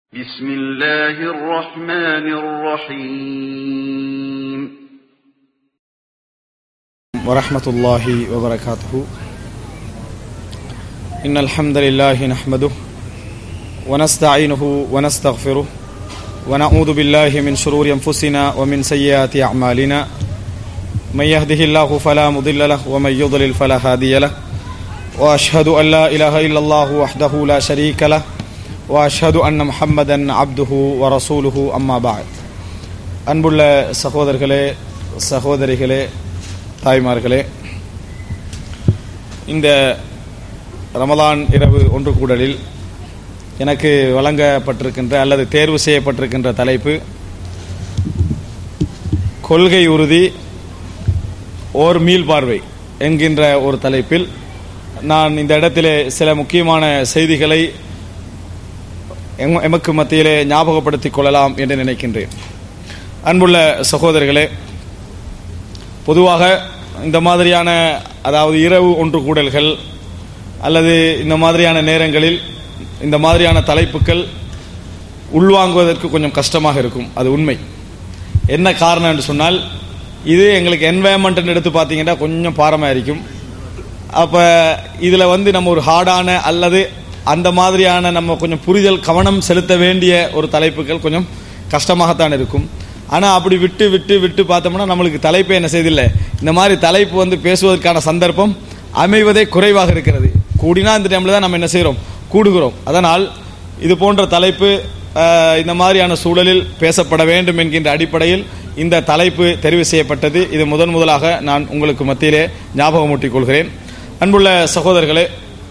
بسم الله الرحمن الرحيم ورحمة الله وبركاته إن الحمد لله نحمده ونستعينه ونستغفره ونعوذ بالله من شرور أنفسنا ومن سيئات أعمالنا من يهده الله فلا مضل له ومن يضلل فلا هادي له وأشهد أن لا إله إلا الله وحده لا شريك له وأشهد أن محمدا عبده ورسوله أما بعد அன்புள்ள சகோதரர்களே சகோதரிகளே தாய்மார்களே இந்த ரமலான் இரவு ஒன்று கூடலில் எனக்கு வழங்கப்பட்டிருக்கின்ற அல்லது தேர்வு செய்யப்பட்டிருக்கின்ற தலைப்பு கொள்கை உறுதி ஓர் மீள்பார்வை என்கின்ற ஒரு தலைப்பில் நான் இந்த இடத்திலே சில முக்கியமான செய்திகளை எம்- எமக்கு மத்தியிலே ஞாபகப்படுத்திக் கொள்ளலாம் என்று நினைக்கின்றேன் அன்புள்ள சகோதரர்களே பொதுவாக இந்த மாதிரியான அதாவது இரவு ஒன்று கூடல்கள் அல்லது இந்த மாதிரியான நேரங்களில் இந்த மாதிரியான தலைப்புகள் உள்வாங்குவதற்கு கொஞ்சம் கஷ்டமாக இருக்கும் அது உண்மை என்ன காரணம் என்று சொன்னால் இது எங்களுக்கு என்வாயன்மெண்ட் எடுத்து பார்த்தீங்கன்னா கொஞ்சம் பாரமாக இருக்கும் அப்போ இதில் வந்து நம்ம ஒரு ஹார்டான அல்லது அந்த மாதிரியான நம்ம கொஞ்சம் புரிதல் கவனம் செலுத்த வேண்டிய ஒரு தலைப்புகள் கொஞ்சம் கஷ்டமாகத்தான் இருக்கும் ஆனால் அப்படி விட்டு விட்டு விட்டு பார்த்தோம்னா நம்மளுக்கு தலைப்பே என்ன செய்தில்லை இந்த மாதிரி தலைப்பு வந்து பேசுவதற்கான சந்தர்ப்பம் அமைவதே குறைவாக இருக்கிறது கூடினா இந்த டைமில் தான் நம்ம என்ன செய்கிறோம் கூடுகிறோம் அதனால் இது போன்ற தலைப்பு அஹ், இந்த மாதிரியான சூழலில் பேசப்பட வேண்டும் என்கின்ற அடிப்படையில் இந்த தலைப்பு தெரிவு செய்யப்பட்டது இது முதன் முதலாக நான் உங்களுக்கு மத்தியிலே ஞாபகமூட்டிக் கொள்கிறேன் அன்புள்ள சகோதரர்களே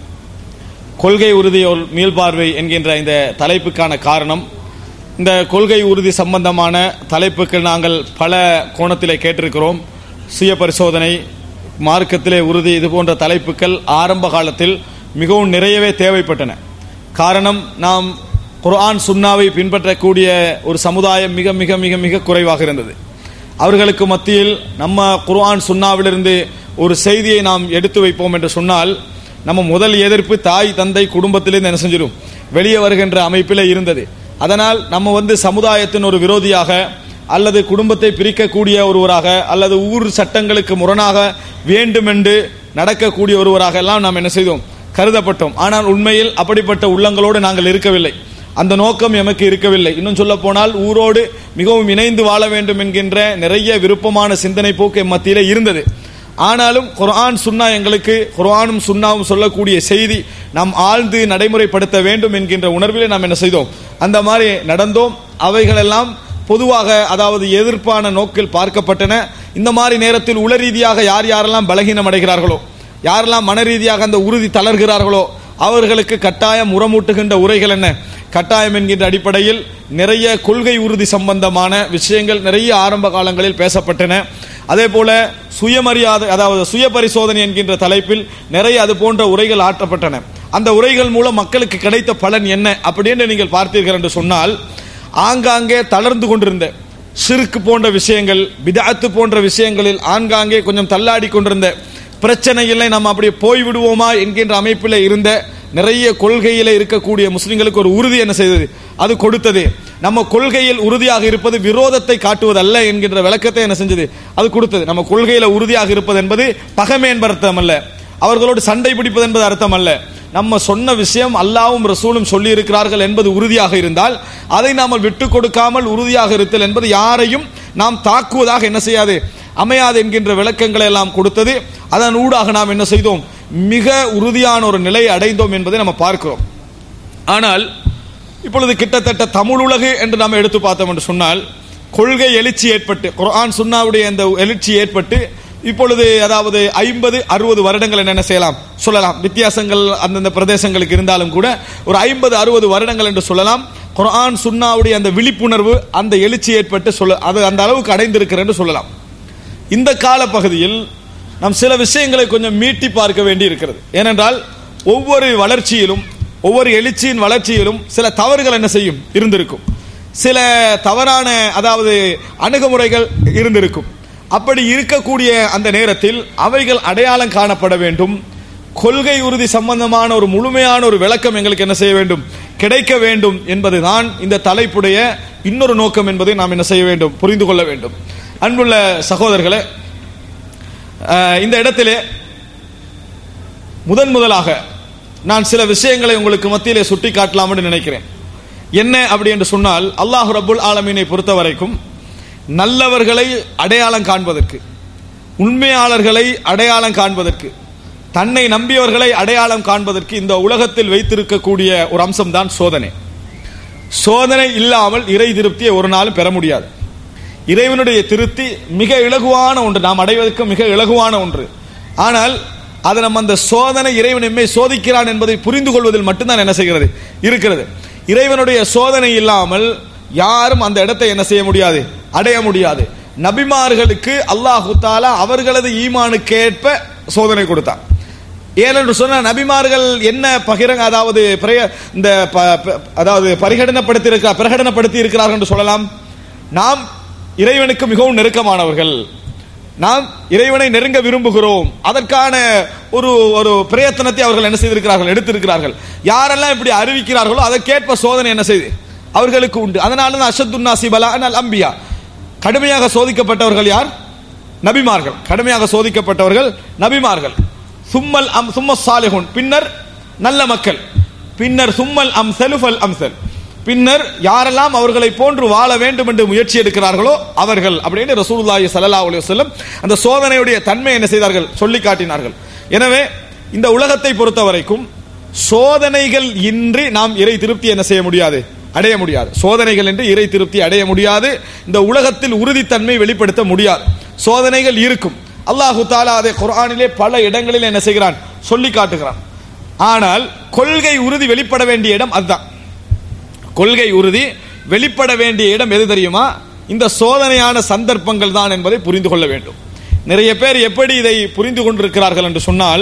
கொள்கை உறுதி ஒரு மீள்பார்வை என்கின்ற இந்த தலைப்புக்கான காரணம் இந்த கொள்கை உறுதி சம்பந்தமான தலைப்புக்கு நாங்கள் பல கோணத்திலே கேட்டிருக்கிறோம் சுய பரிசோதனை மார்க்கத்திலே உறுதி இது போன்ற தலைப்புகள் ஆரம்ப காலத்தில் மிகவும் நிறையவே தேவைப்பட்டன காரணம் நாம் குர்ஆன் சுன்னாவை பின்பற்றக்கூடிய ஒரு சமுதாயம் மிக மிக மிக மிக குறைவாக இருந்தது அவர்களுக்கு மத்தியில் நம்ம குர்ஆன் சுன்னாவிலிருந்து ஒரு செய்தியை நாம் எடுத்து வைப்போம் என்று சொன்னால் நம்ம முதல் எதிர்ப்பு தாய் தந்தை குடும்பத்திலிருந்து என்ன செஞ்சிடும் வெளியே வருகின்ற அமைப்பில் இருந்தது அதனால் நம்ம வந்து சமுதாயத்தின் ஒரு விரோதியாக அல்லது குடும்பத்தை பிரிக்கக்கூடிய ஒருவராக அல்லது ஊர் சட்டங்களுக்கு முரணாக வேண்டுமென்று நடக்கக்கூடிய ஒருவராக எல்லாம் நாம் என்ன செய்தோம் கருதப்பட்டோம் ஆனால் உண்மையில் அப்படிப்பட்ட உள்ளங்களோடு நாங்கள் இருக்கவில்லை அந்த நோக்கம் எமக்கு இருக்கவில்லை இன்னும் சொல்ல போனால் ஊரோடு மிகவும் இணைந்து வாழ வேண்டும் என்கின்ற நிறைய விருப்பமான சிந்தனை போக்கு எம் மத்தியிலே இருந்தது ஆனாலும் குர்ஆன் சுன்னா எங்களுக்கு குர்ஆனும் சுன்னாவும் சொல்லக்கூடிய செய்தி நாம் ஆழ்ந்து நடைமுறைப்படுத்த வேண்டும் என்கின்ற உணர்விலே நாம் என்ன செய்தோம் அந்த மாதிரி நடந்தோம் அவைகளெல்லாம் பொதுவாக அதாவது எதிர்ப்பான நோக்கில் பார்க்கப்பட்டன இந்த மாதிரி நேரத்தில் உள ரீதியாக யார் யாரெல்லாம் பலகீனம் அடைகிறார்களோ யாரெல்லாம் மன ரீதியாக அந்த உறுதி தளர்கிறார்களோ அவர்களுக்கு கட்டாயம் உரமூட்டுகின்ற உரைகள் என்ன கட்டாயம் என்கின்ற அடிப்படையில் நிறைய கொள்கை உறுதி சம்பந்தமான விஷயங்கள் நிறைய ஆரம்ப காலங்களில் பேசப்பட்டன அதே போல சுயமரியாதை அதாவது சுய பரிசோதனை என்கின்ற தலைப்பில் நிறைய அது போன்ற உரைகள் ஆற்றப்பட்டன அந்த உரைகள் மூலம் மக்களுக்கு கிடைத்த பலன் என்ன அப்படின்னு நீங்கள் பார்த்தீர்கள் என்று சொன்னால் ஆங்காங்கே தளர்ந்து கொண்டிருந்த சிறுக்கு போன்ற விஷயங்கள் பிதாத்து போன்ற விஷயங்களில் ஆங்காங்கே கொஞ்சம் தள்ளாடி கொண்டிருந்த பிரச்சனைகளை நம்ம அப்படியே போய்விடுவோமா என்கின்ற அமைப்பில் இருந்த நிறைய கொள்கையில இருக்கக்கூடிய முஸ்லிம்களுக்கு ஒரு உறுதி என்ன செய்தது அது கொடுத்தது நம்ம கொள்கையில் உறுதியாக இருப்பது விரோதத்தை காட்டுவதல்ல என்கின்ற விளக்கத்தை என்ன செஞ்சது அது கொடுத்தது நம்ம கொள்கையில உறுதியாக இருப்பது என்பது பகைமை என்பது அர்த்தம் அல்ல அவர்களோடு சண்டை பிடிப்பது என்பது அர்த்தம் அல்ல நம்ம சொன்ன விஷயம் அல்லாவும் ரசூலும் சொல்லி இருக்கிறார்கள் என்பது உறுதியாக இருந்தால் அதை நாம் விட்டு கொடுக்காமல் உறுதியாக இருத்தல் என்பது யாரையும் நாம் தாக்குவதாக என்ன செய்யாது அமையாது என்கின்ற விளக்கங்களை எல்லாம் கொடுத்தது அதன் ஊடாக நாம் என்ன செய்தோம் மிக உறுதியான ஒரு நிலையை அடைந்தோம் என்பதை நம்ம பார்க்கிறோம் ஆனால் இப்பொழுது கிட்டத்தட்ட தமிழ் உலகு என்று நாம் எடுத்து பார்த்தோம் என்று சொன்னால் கொள்கை எழுச்சி ஏற்பட்டு குர்ஆன் சுன்னாவுடைய அந்த எழுச்சி ஏற்பட்டு இப்பொழுது அதாவது ஐம்பது அறுபது வருடங்கள் என்ன செய்யலாம் சொல்லலாம் வித்தியாசங்கள் அந்தந்த பிரதேசங்களுக்கு இருந்தாலும் கூட ஒரு ஐம்பது அறுபது வருடங்கள் என்று சொல்லலாம் குர்ஆன் சுன்னாவுடைய அந்த விழிப்புணர்வு அந்த எழுச்சி ஏற்பட்டு சொல்ல அது அந்த அளவுக்கு அடைந்திருக்கிறது என்று சொல்லலாம் இந்த கால பகுதியில் நாம் சில விஷயங்களை கொஞ்சம் மீட்டி பார்க்க வேண்டி இருக்கிறது ஏனென்றால் ஒவ்வொரு வளர்ச்சியிலும் ஒவ்வொரு எழுச்சியின் வளர்ச்சியிலும் சில தவறுகள் என்ன செய்யும் இருந்திருக்கும் சில தவறான அதாவது அணுகுமுறைகள் இருந்திருக்கும் அப்படி இருக்கக்கூடிய அந்த நேரத்தில் அவைகள் அடையாளம் காணப்பட வேண்டும் கொள்கை உறுதி சம்பந்தமான ஒரு முழுமையான ஒரு விளக்கம் எங்களுக்கு என்ன செய்ய வேண்டும் கிடைக்க வேண்டும் என்பதுதான் இந்த தலைப்புடைய இன்னொரு நோக்கம் என்பதை நாம் என்ன செய்ய வேண்டும் புரிந்து கொள்ள வேண்டும் அன்புள்ள சகோதரர்களே அஹ், இந்த இடத்திலே முதன் முதலாக நான் சில விஷயங்களை உங்களுக்கு மத்தியிலே சுட்டி காட்டலாம் என்று நினைக்கிறேன் என்ன அப்படி என்று சொன்னால் அல்லாஹ் ரப்புல் ஆலமீனை பொறுத்த வரைக்கும் நல்லவர்களை அடையாளம் காண்பதற்கு உண்மையாளர்களை அடையாளம் காண்பதற்கு தன்னை நம்பியவர்களை அடையாளம் காண்பதற்கு இந்த உலகத்தில் வைத்திருக்கக்கூடிய ஒரு அம்சம்தான் சோதனை சோதனை இல்லாமல் இறை திருப்தியை ஒரு நாளும் பெற முடியாது இறைவனுடைய திருப்தி மிக இலகுவான ஒன்று நாம் அடைவதற்கு மிக இலகுவான ஒன்று ஆனால் அது நம்ம அந்த சோதனை இறைவன் எம்மை சோதிக்கிறான் என்பதை புரிந்து கொள்வதில் மட்டும்தான் என்ன செய்கிறது இருக்கிறது இறைவனுடைய சோதனை இல்லாமல் யாரும் அந்த இடத்தை என்ன செய்ய முடியாது அடைய முடியாது நபிமார்களுக்கு அல்லாஹு தாலா அவர்களது ஈமானுக்கேற்ப சோதனை கொடுத்தான் ஏனென்று சொன்ன நபிமார்கள் என்ன பகிரங்க அதாவது பிரய- இந்த ப- ப- அதாவது பரிகடனப்படுத்தி இருக்கிற பிரகடனப்படுத்தி இருக்கிறார்கள் என்று சொல்லலாம் நாம் இறைவனுக்கு மிகவும் நெருக்கமானவர்கள் நாம் இறைவனை நெருங்க விரும்புகிறோம் அதற்கான ஒரு ஒரு பிரயத்தனத்தை அவர்கள் என்ன செய்திருக்கிறார்கள் எடுத்திருக்கிறார்கள் யாரெல்லாம் இப்படி அறிவிக்கிறார்களோ அதற்கேற்ப சோதனை என்ன செய்து அவர்களுக்கு உண்டு அதனால தான் அஷத்துன்னாசி பலா அல் அம்பியா கடுமையாக சோதிக்கப்பட்டவர்கள் யார் நபிமார்கள் கடுமையாக சோதிக்கப்பட்டவர்கள் நபிமார்கள் சும்மல் அம் சும்ம சாலிஹுன் பின்னர் நல்ல மக்கள் பின்னர் சும்மல் அம் செலுஃபல் அம்சல் பின்னர் யாரெல்லாம் அவர்களை போன்று வாழ வேண்டும் என்று முயற்சி எடுக்கிறார்களோ அவர்கள் அப்படின்னு ரசூலுல்லாஹி ஸல்லல்லாஹு அலைஹி வஸல்லம் அந்த சோதனையுடைய தன்மை என்ன செய்தார்கள் சொல்லி காட்டினார்கள் எனவே இந்த உலகத்தை பொறுத்த வரைக்கும் சோதனைகள் இன்றி நாம் இறை திருப்தி என்ன செய்ய முடியாது அடைய முடியாது சோதனைகள் என்று இறை திருப்தி அடைய முடியாது இந்த உலகத்தில் உறுதித்தன்மை வெளிப்படுத்த முடியாது சோதனைகள் இருக்கும் அல்லாஹு தாலா அதை குர்ஆனிலே பல இடங்களில் என்ன செய்கிறான் சொல்லி காட்டுகிறான் ஆனால் கொள்கை உறுதி வெளிப்பட வேண்டிய இடம் அதுதான் கொள்கை உறுதி வெளிப்பட வேண்டிய இடம் எது தெரியுமா இந்த சோதனையான சந்தர்ப்பங்கள் தான் என்பதை புரிந்து கொள்ள வேண்டும் நிறைய பேர் எப்படி இதை புரிந்து கொண்டிருக்கிறார்கள் என்று சொன்னால்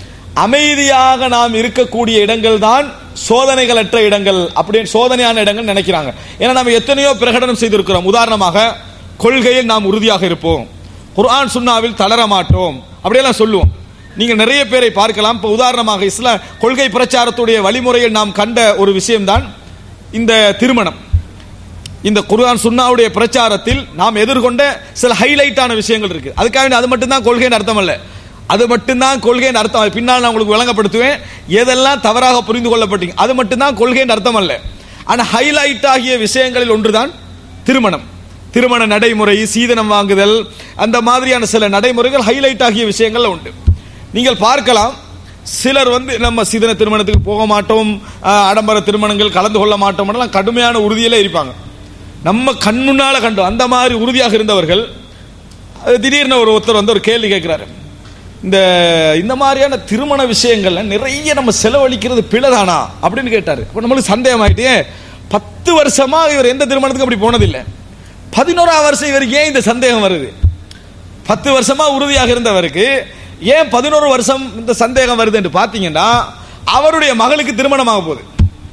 அமைதியாக நாம் இருக்கக்கூடிய இடங்கள் தான் சோதனைகளற்ற இடங்கள் அப்படின்னு சோதனையான இடங்கள் நினைக்கிறாங்க ஏன்னா நம்ம எத்தனையோ பிரகடனம் செய்திருக்கிறோம் உதாரணமாக கொள்கையில் நாம் உறுதியாக இருப்போம் குர்ஆன் சுன்னாவில் தளர மாட்டோம் அப்படியெல்லாம் சொல்லுவோம் நீங்க நிறைய பேரை பார்க்கலாம் இப்போ உதாரணமாக இஸ்லாம் கொள்கை பிரச்சாரத்துடைய வழிமுறையில் நாம் கண்ட ஒரு விஷயம்தான் இந்த திருமணம் இந்த குர்ஆன் சுன்னாவுடைய பிரச்சாரத்தில் நாம் எதிர்கொண்ட சில ஹைலைட்டான விஷயங்கள் இருக்கு அதுக்காக வேண்டி அது மட்டும்தான் கொள்கைன்னு அர்த்தம் அல்ல அது மட்டும்தான் கொள்கைன்னு அர்த்தம் அது பின்னால் நான் உங்களுக்கு விளங்கப்படுத்துவேன் எதெல்லாம் தவறாக புரிந்து கொள்ளப்பட்டீங்க அது மட்டும்தான் கொள்கைன்னு அர்த்தம் அல்ல ஆனால் ஹைலைட் ஆகிய விஷயங்களில் ஒன்றுதான் திருமணம் திருமண நடைமுறை சீதனம் வாங்குதல் அந்த மாதிரியான சில நடைமுறைகள் ஹைலைட் ஆகிய விஷயங்கள்ல உண்டு நீங்கள் பார்க்கலாம் சிலர் வந்து நம்ம சீதன திருமணத்துக்கு போக மாட்டோம் ஆஹ், ஆடம்பர திருமணங்கள் கலந்து கொள்ள மாட்டோம் எல்லாம் கடுமையான உறுதியில இருப்பாங்க நம்ம கண் முன்னால கண்டோம் அந்த மாதிரி உறுதியாக இருந்தவர்கள் அது திடீர்னு ஒரு ஒருத்தர் வந்து ஒரு கேள்வி கேட்கிறாரு இந்த இந்த மாதிரியான திருமண விஷயங்கள்ல நிறைய நம்ம செலவழிக்கிறது பிழைதானா அப்படின்னு கேட்டாரு அப்ப நம்மளுக்கு சந்தேகம் ஆயிட்டே பத்து வருஷமா இவர் எந்த திருமணத்துக்கு அப்படி போனதில்லை பதினோராம் வருஷம் இவருக்கு ஏன் இந்த சந்தேகம் வருது பத்து வருஷமா உறுதியாக இருந்தவருக்கு ஏன் பதினோரு வருஷம் இந்த சந்தேகம் வருது என்று பார்த்தீங்கன்னா அவருடைய மகளுக்கு திருமணமாக போகுது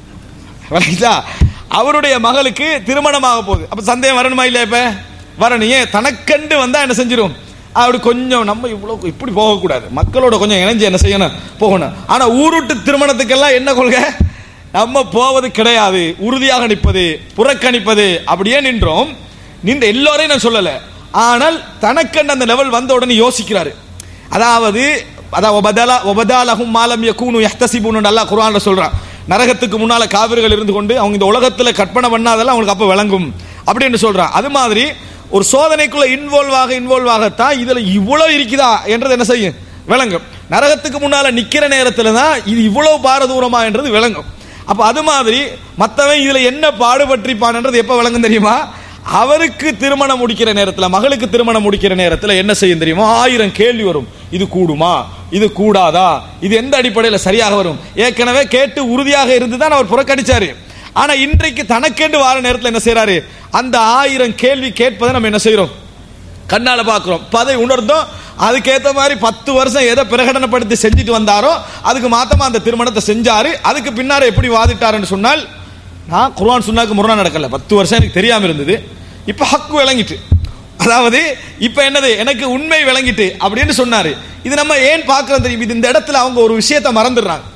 விளங்குதா? அவருடைய மகளுக்கு திருமணமாக போகுது அப்ப சந்தேகம் வரணுமா இல்லையா இப்ப வரணும் ஏன் தனக்கண்டு வந்தா என்ன செஞ்சிரும் அப்படி கொஞ்சம் நம்ம இவ்வளவு இப்படி போகக்கூடாது மக்களோட கொஞ்சம் இணைஞ்சு என்ன செய்யணும் போகணும் ஆனா ஊருட்டு திருமணத்துக்கெல்லாம் என்ன கொள்கை நம்ம போவது கிடையாது உறுதியாக நிற்பது புறக்கணிப்பது அப்படியே நின்றோம் நின்ற எல்லோரையும் நான் சொல்லல ஆனால் தனக்கண்டு அந்த லெவல் வந்த உடனே யோசிக்கிறாரு அதாவது அதான் ஒபதலா ஒபதாலகும் மாலம் யகூனு யஹ்தசிபுன்னு நல்லா குர்ஆன்ல சொல்றான் நரகத்துக்கு முன்னால காவிர்கள் இருந்து கொண்டு அவங்க இந்த உலகத்துல கற்பனை பண்ணாதெல்லாம் அவங்களுக்கு அப்ப விளங்கும் அப்படின்னு சொல்றான் அது மாதிரி ஒரு சோதனைக்குள்ள இன்வால்வ் ஆக இன்வால்வ் ஆகத்தான் இதுல இவ்வளவு இருக்குதா என்றது என்ன செய்யும் விளங்கும் நரகத்துக்கு முன்னால நிக்கிற நேரத்துல தான் இது இவ்வளவு பாரதூரமா என்றது விளங்கும் அப்ப அது மாதிரி மத்தவன் இதுல என்ன பாடுபட்டிருப்பான்ன்றது எப்ப விளங்கும் தெரியுமா அவருக்கு திருமணம் முடிக்கிற நேரத்துல மகளுக்கு திருமணம் முடிக்கிற நேரத்துல என்ன செய்யும் தெரியுமா ஆயிரம் கேள்வி வரும் இது கூடுமா இது கூடாதா இது எந்த அடிப்படையில் சரியாக வரும் ஏற்கனவே கேட்டு உறுதியாக இருந்து தான் அவர் புறக்கணிச்சாரு ஆனா இன்றைக்கு தனக்கென்று வார நேரத்தில் என்ன செய்யறாரு அந்த ஆயிரம் கேள்வி கேட்பதை நம்ம என்ன செய்யறோம் கண்ணால பார்க்கிறோம் பதை உணர்ந்தோம் அதுக்கேத்த மாதிரி பத்து வருஷம் எதை பிரகடனப்படுத்தி செஞ்சுட்டு வந்தாரோ அதுக்கு மாத்தமா அந்த திருமணத்தை செஞ்சாரு அதுக்கு பின்னார எப்படி வாதிட்டாருன்னு சொன்னால் நான் குர்ஆன் சுன்னாக்கு முரணா நடக்கல பத்து வருஷம் எனக்கு தெரியாம இருந்தது இப்ப ஹக்கு விளங்கிட்டு அதாவது இப்ப என்னது எனக்கு உண்மை விளங்கிட்டு அப்படின்னு சொன்னாரு இது நம்ம ஏன் பார்க்கறோம் தெரியும் இது இந்த இடத்துல அவங்க ஒரு விஷயத்தை மறந்துடுறாங்க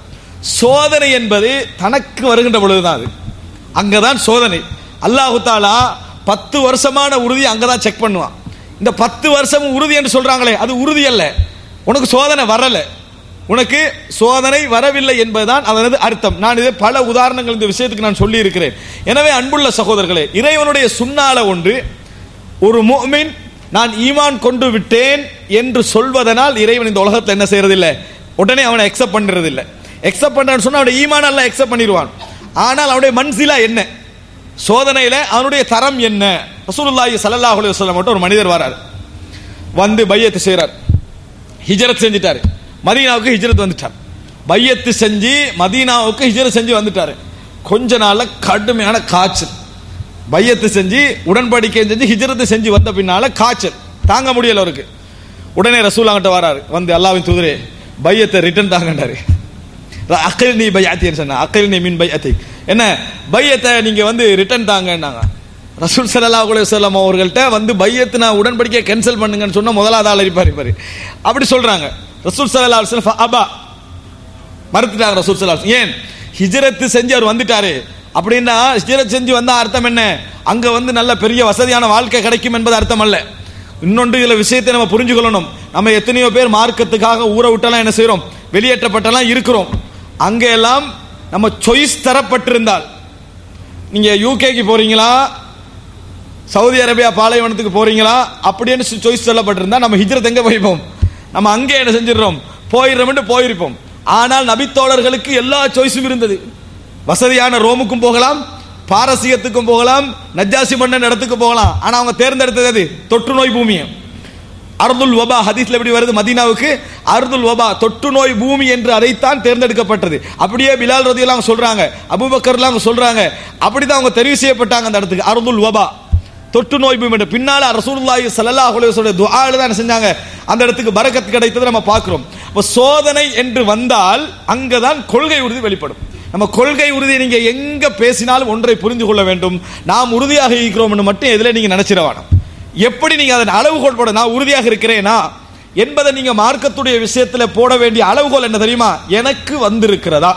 சோதனை என்பது தனக்கு வருகின்ற பொழுதுதான் அது அங்கதான் சோதனை அல்லாஹு தாலா பத்து வருஷமான உறுதி அங்கதான் செக் பண்ணுவான் இந்த பத்து வருஷம் உறுதி என்று சொல்றாங்களே அது உறுதி அல்ல உனக்கு சோதனை வரல உனக்கு சோதனை வரவில்லை என்பதுதான் அதனது அர்த்தம் நான் இதை பல உதாரணங்கள் இந்த விஷயத்துக்கு நான் சொல்லி இருக்கிறேன் எனவே அன்புள்ள சகோதரர்களே இறைவனுடைய சுண்ணால ஒன்று ஒரு முஃமின் நான் ஈமான் கொண்டு விட்டேன் என்று சொல்வதனால் இறைவன் இந்த உலகத்தில் என்ன செய்யறதில்லை உடனே அவனை எக்ஸப்ட் பண்றது இல்லை எக்ஸப்ட் பண்றான்னு சொன்னா அவனுடைய ஈமான் அல்ல எக்ஸப்ட் பண்ணிடுவான் ஆனால் அவனுடைய மன்சிலா என்ன சோதனையில அவனுடைய தரம் என்ன ரசூலுல்லாஹி ஸல்லல்லாஹு அலைஹி வஸல்லம் மட்டும் ஒரு மனிதர் வரார் வந்து பையத்து செய்றார் ஹிஜரத் செஞ்சிட்டாரு மதீனாவுக்கு ஹிஜரத் வந்துட்டார் பையத்து செஞ்சு மதீனாவுக்கு ஹிஜரத் செஞ்சு வந்துட்டாரு கொஞ்ச நாள்ல கடுமையான காய்ச்சல் பையத்து செஞ்சு உடன்படிக்கை செஞ்சு ஹிஜரத்து செஞ்சு வந்த பின்னால காய்ச்சல் தாங்க முடியல அவருக்கு உடனே ரசூலாங்கிட்ட வராரு வந்து அல்லாவின் தூதரே பையத்தை ரிட்டர்ன் தாங்கண்டாரு அக்கல் நீ பையாத்தின்னு சொன்ன அக்கல் நீ மீன் பையத்தை என்ன பையத்தை நீங்க வந்து ரிட்டர்ன் தாங்கன்னாங்க ரசூல் ஸல்லல்லாஹு அலைஹி வஸல்லம் அவர்கள்ட்ட வந்து பையத்தை நான் உடன்படிக்கை கேன்சல் பண்ணுங்கன்னு சொன்னா முதலாவது ஆள் இருப்பார் இருப்பாரு அப்படி சொல்றாங்க ரசூல் ஸல்லல்லாஹு அலைஹி வஸல்லம் அபா மறுத்துட்டாங்க ரசூல் ஸல்லல்லாஹு அலைஹி வஸல்லம். ஏன் ஹிஜ்ரத் செஞ்சு அவர் வந்துட்டாரு அப்படின்னா ஹிஜ்ரத் செஞ்சு வந்தா அர்த்தம் என்ன அங்க வந்து நல்ல பெரிய வசதியான வாழ்க்கை கிடைக்கும் என்பது அர்த்தம் அல்ல இன்னொன்று இதுல விஷயத்தை நம்ம புரிஞ்சுக்கொள்ளணும் நம்ம எத்தனையோ பேர் மார்க்கத்துக்காக ஊரை விட்டெல்லாம் என்ன செய்றோம் வெளியேற்றப்பட்டெல்லாம் இருக்கிறோம் அங்க எல்லாம் நம்ம சாய்ஸ் தரப்பட்டிருந்தால் நீங்க யூகேக்கு போறீங்களா சவுதி அரேபியா பாலைவனத்துக்கு போறீங்களா அப்படின்னு சாய்ஸ் சொல்லப்பட்டிருந்தா நம்ம ஹிஜ்ரத் எங்க போயிருப்போம் நம்ம அங்கே என்ன செஞ்சிடறோம் போயிடுறோம்னு போயிருப்போம் ஆனால் நபித்தோழர்களுக்கு எல்லா சாய்ஸும் இருந்தது வசதியான ரோமுக்கும் போகலாம் பாரசீகத்துக்கும் போகலாம் நஜ்ஜாசி மன்னன் இடத்துக்கு போகலாம் ஆனா அவங்க தேர்ந்தெடுத்தது எது தொற்று நோய் பூமியை அர்துல் வபா ஹதீஸ்ல எப்படி வருது மதீனாவுக்கு அர்துல் வபா தொற்று நோய் பூமி என்று அதைத்தான் தேர்ந்தெடுக்கப்பட்டது அப்படியே பிலால் ரதி எல்லாம் சொல்றாங்க அபூபக்கர்லாம் அவங்க சொல்றாங்க அப்படிதான் அவங்க தெரிவு செய்யப்பட்டாங்க அந்த இடத்துக்கு அர்துல் வபா தொற்று நோய் பூமி என்று பின்னால ரசூலுல்லாஹி ஸல்லல்லாஹு அலைஹி வஸல்லம் துஆல தான் என்ன செஞ்சாங்க அந்த இடத்துக்கு பரக்கத் கிடைத்ததை நம்ம பார்க்கிறோம் அப்ப சோதனை என்று வந்தால் அங்கதான் கொள்கை உறுதி வெளிப்படும் நம்ம கொள்கை உறுதியை நீங்க எங்க பேசினாலும் ஒன்றை புரிந்து கொள்ள வேண்டும் நாம் உறுதியாக இருக்கிறோம் என்று மட்டும் எதுல நீங்க நினைச்சிட வேணாம் எப்படி நீங்க அதன் அளவுகோல் போட நான் உறுதியாக இருக்கிறேனா என்பதை நீங்க மார்க்கத்துடைய விஷயத்துல போட வேண்டிய அளவுகோல் என்ன தெரியுமா எனக்கு வந்திருக்கிறதா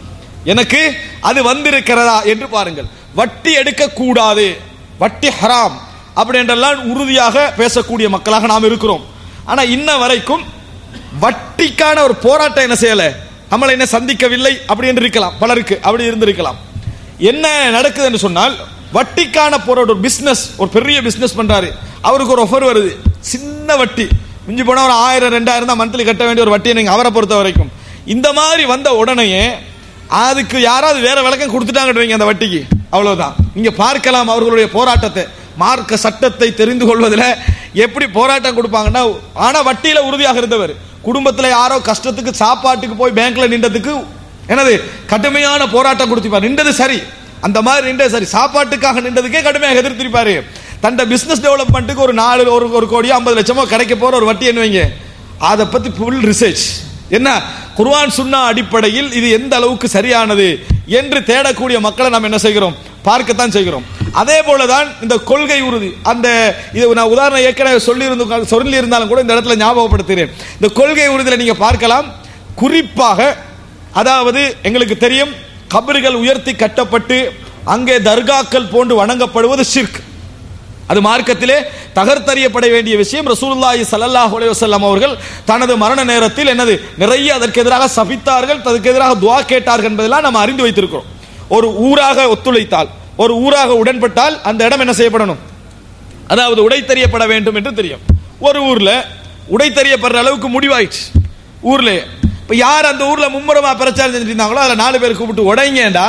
எனக்கு அது வந்திருக்கிறதா என்று பாருங்கள் வட்டி எடுக்க கூடாது வட்டி ஹராம் அப்படி என்றெல்லாம் உறுதியாக பேசக்கூடிய மக்களாக நாம் இருக்கிறோம் ஆனா இன்ன வரைக்கும் வட்டிக்கான ஒரு போராட்டம் என்ன செய்யல நம்மளை என்ன சந்திக்கவில்லை அப்படி என்று இருக்கலாம் பலருக்கு அப்படி இருந்திருக்கலாம் என்ன நடக்குது என்று சொன்னால் வட்டிக்கான போற ஒரு பிசினஸ் ஒரு பெரிய பிசினஸ் பண்றாரு அவருக்கு ஒரு ஆஃபர் வருது சின்ன வட்டி மிஞ்சி போனா ஒரு ஆயிரம் ரெண்டாயிரம் தான் மந்த்லி கட்ட வேண்டிய ஒரு வட்டியை நீங்க அவரை பொறுத்த வரைக்கும் இந்த மாதிரி வந்த உடனேயே அதுக்கு யாராவது வேற விளக்கம் கொடுத்துட்டாங்கன்றீங்க அந்த வட்டிக்கு அவ்வளவுதான் நீங்க பார்க்கலாம் அவர்களுடைய போராட்டத்தை மார்க்க சட்டத்தை தெரிந்து கொள்வதில் எப்படி போராட்டம் கொடுப்பாங்கன்னா ஆனா வட்டியில உறுதியாக இருந்தவர் குடும்பத்துல யாரோ கஷ்டத்துக்கு சாப்பாட்டுக்கு போய் பேங்க்ல நின்றதுக்கு என்னது கடுமையான போராட்டம் கொடுத்திருப்பார் நின்றது சரி அந்த மாதிரி நின்றது சரி சாப்பாட்டுக்காக நின்றதுக்கே கடுமையாக எதிர்த்திருப்பாரு தண்ட பிசினஸ் டெவலப்மெண்ட்டுக்கு ஒரு நாலு ஒரு ஒரு கோடி ஐம்பது லட்சமோ கிடைக்க போற ஒரு வட்டி என்ன வைங்க அதை பத்தி ஃபுல் ரிசர்ச் என்ன குர்ஆன் சுன்னா அடிப்படையில் இது எந்த அளவுக்கு சரியானது என்று தேடக்கூடிய மக்களை நாம் என்ன செய்கிறோம் பார்க்கத்தான் செய்கிறோம் அதே போலதான் இந்த கொள்கை உறுதி அந்த இது நான் உதாரணம் ஏற்கனவே சொல்லி இருந்து சொல்லி இருந்தாலும் கூட இந்த இடத்துல ஞாபகப்படுத்துகிறேன் இந்த கொள்கை உறுதியில நீங்க பார்க்கலாம் குறிப்பாக அதாவது எங்களுக்கு தெரியும் கபறுகள் உயர்த்தி கட்டப்பட்டு அங்கே தர்காக்கள் போன்று வணங்கப்படுவது ஷிர்க் அது மார்க்கத்திலே தகர்த்தறியப்பட வேண்டிய விஷயம் ரசூலுல்லாஹி ஸல்லல்லாஹு அலைஹி வஸல்லம் அவர்கள் தனது மரண நேரத்தில் என்னது நிறைய அதற்கு எதிராக சபித்தார்கள் அதற்கு எதிராக துஆ கேட்டார்கள் என்பதெல்லாம் நம்ம அறிந்து வைத்திருக்கிறோம் ஒரு ஊராக ஒத்துழைத்தால் ஒரு ஊராக உடன்பட்டால் அந்த இடம் என்ன செய்யப்படணும் அதாவது உடைத்தறியப்பட வேண்டும் என்று தெரியும் ஒரு ஊர்ல உடைத்தறியப்படுற அளவுக்கு முடிவாயிடுச்சு ஊர்ல இப்ப யார் அந்த ஊர்ல மும்முரமா பிரச்சாரம் செஞ்சுட்டு இருந்தாங்களோ அதுல நாலு பேர் கூப்பிட்டு உடைங்கடா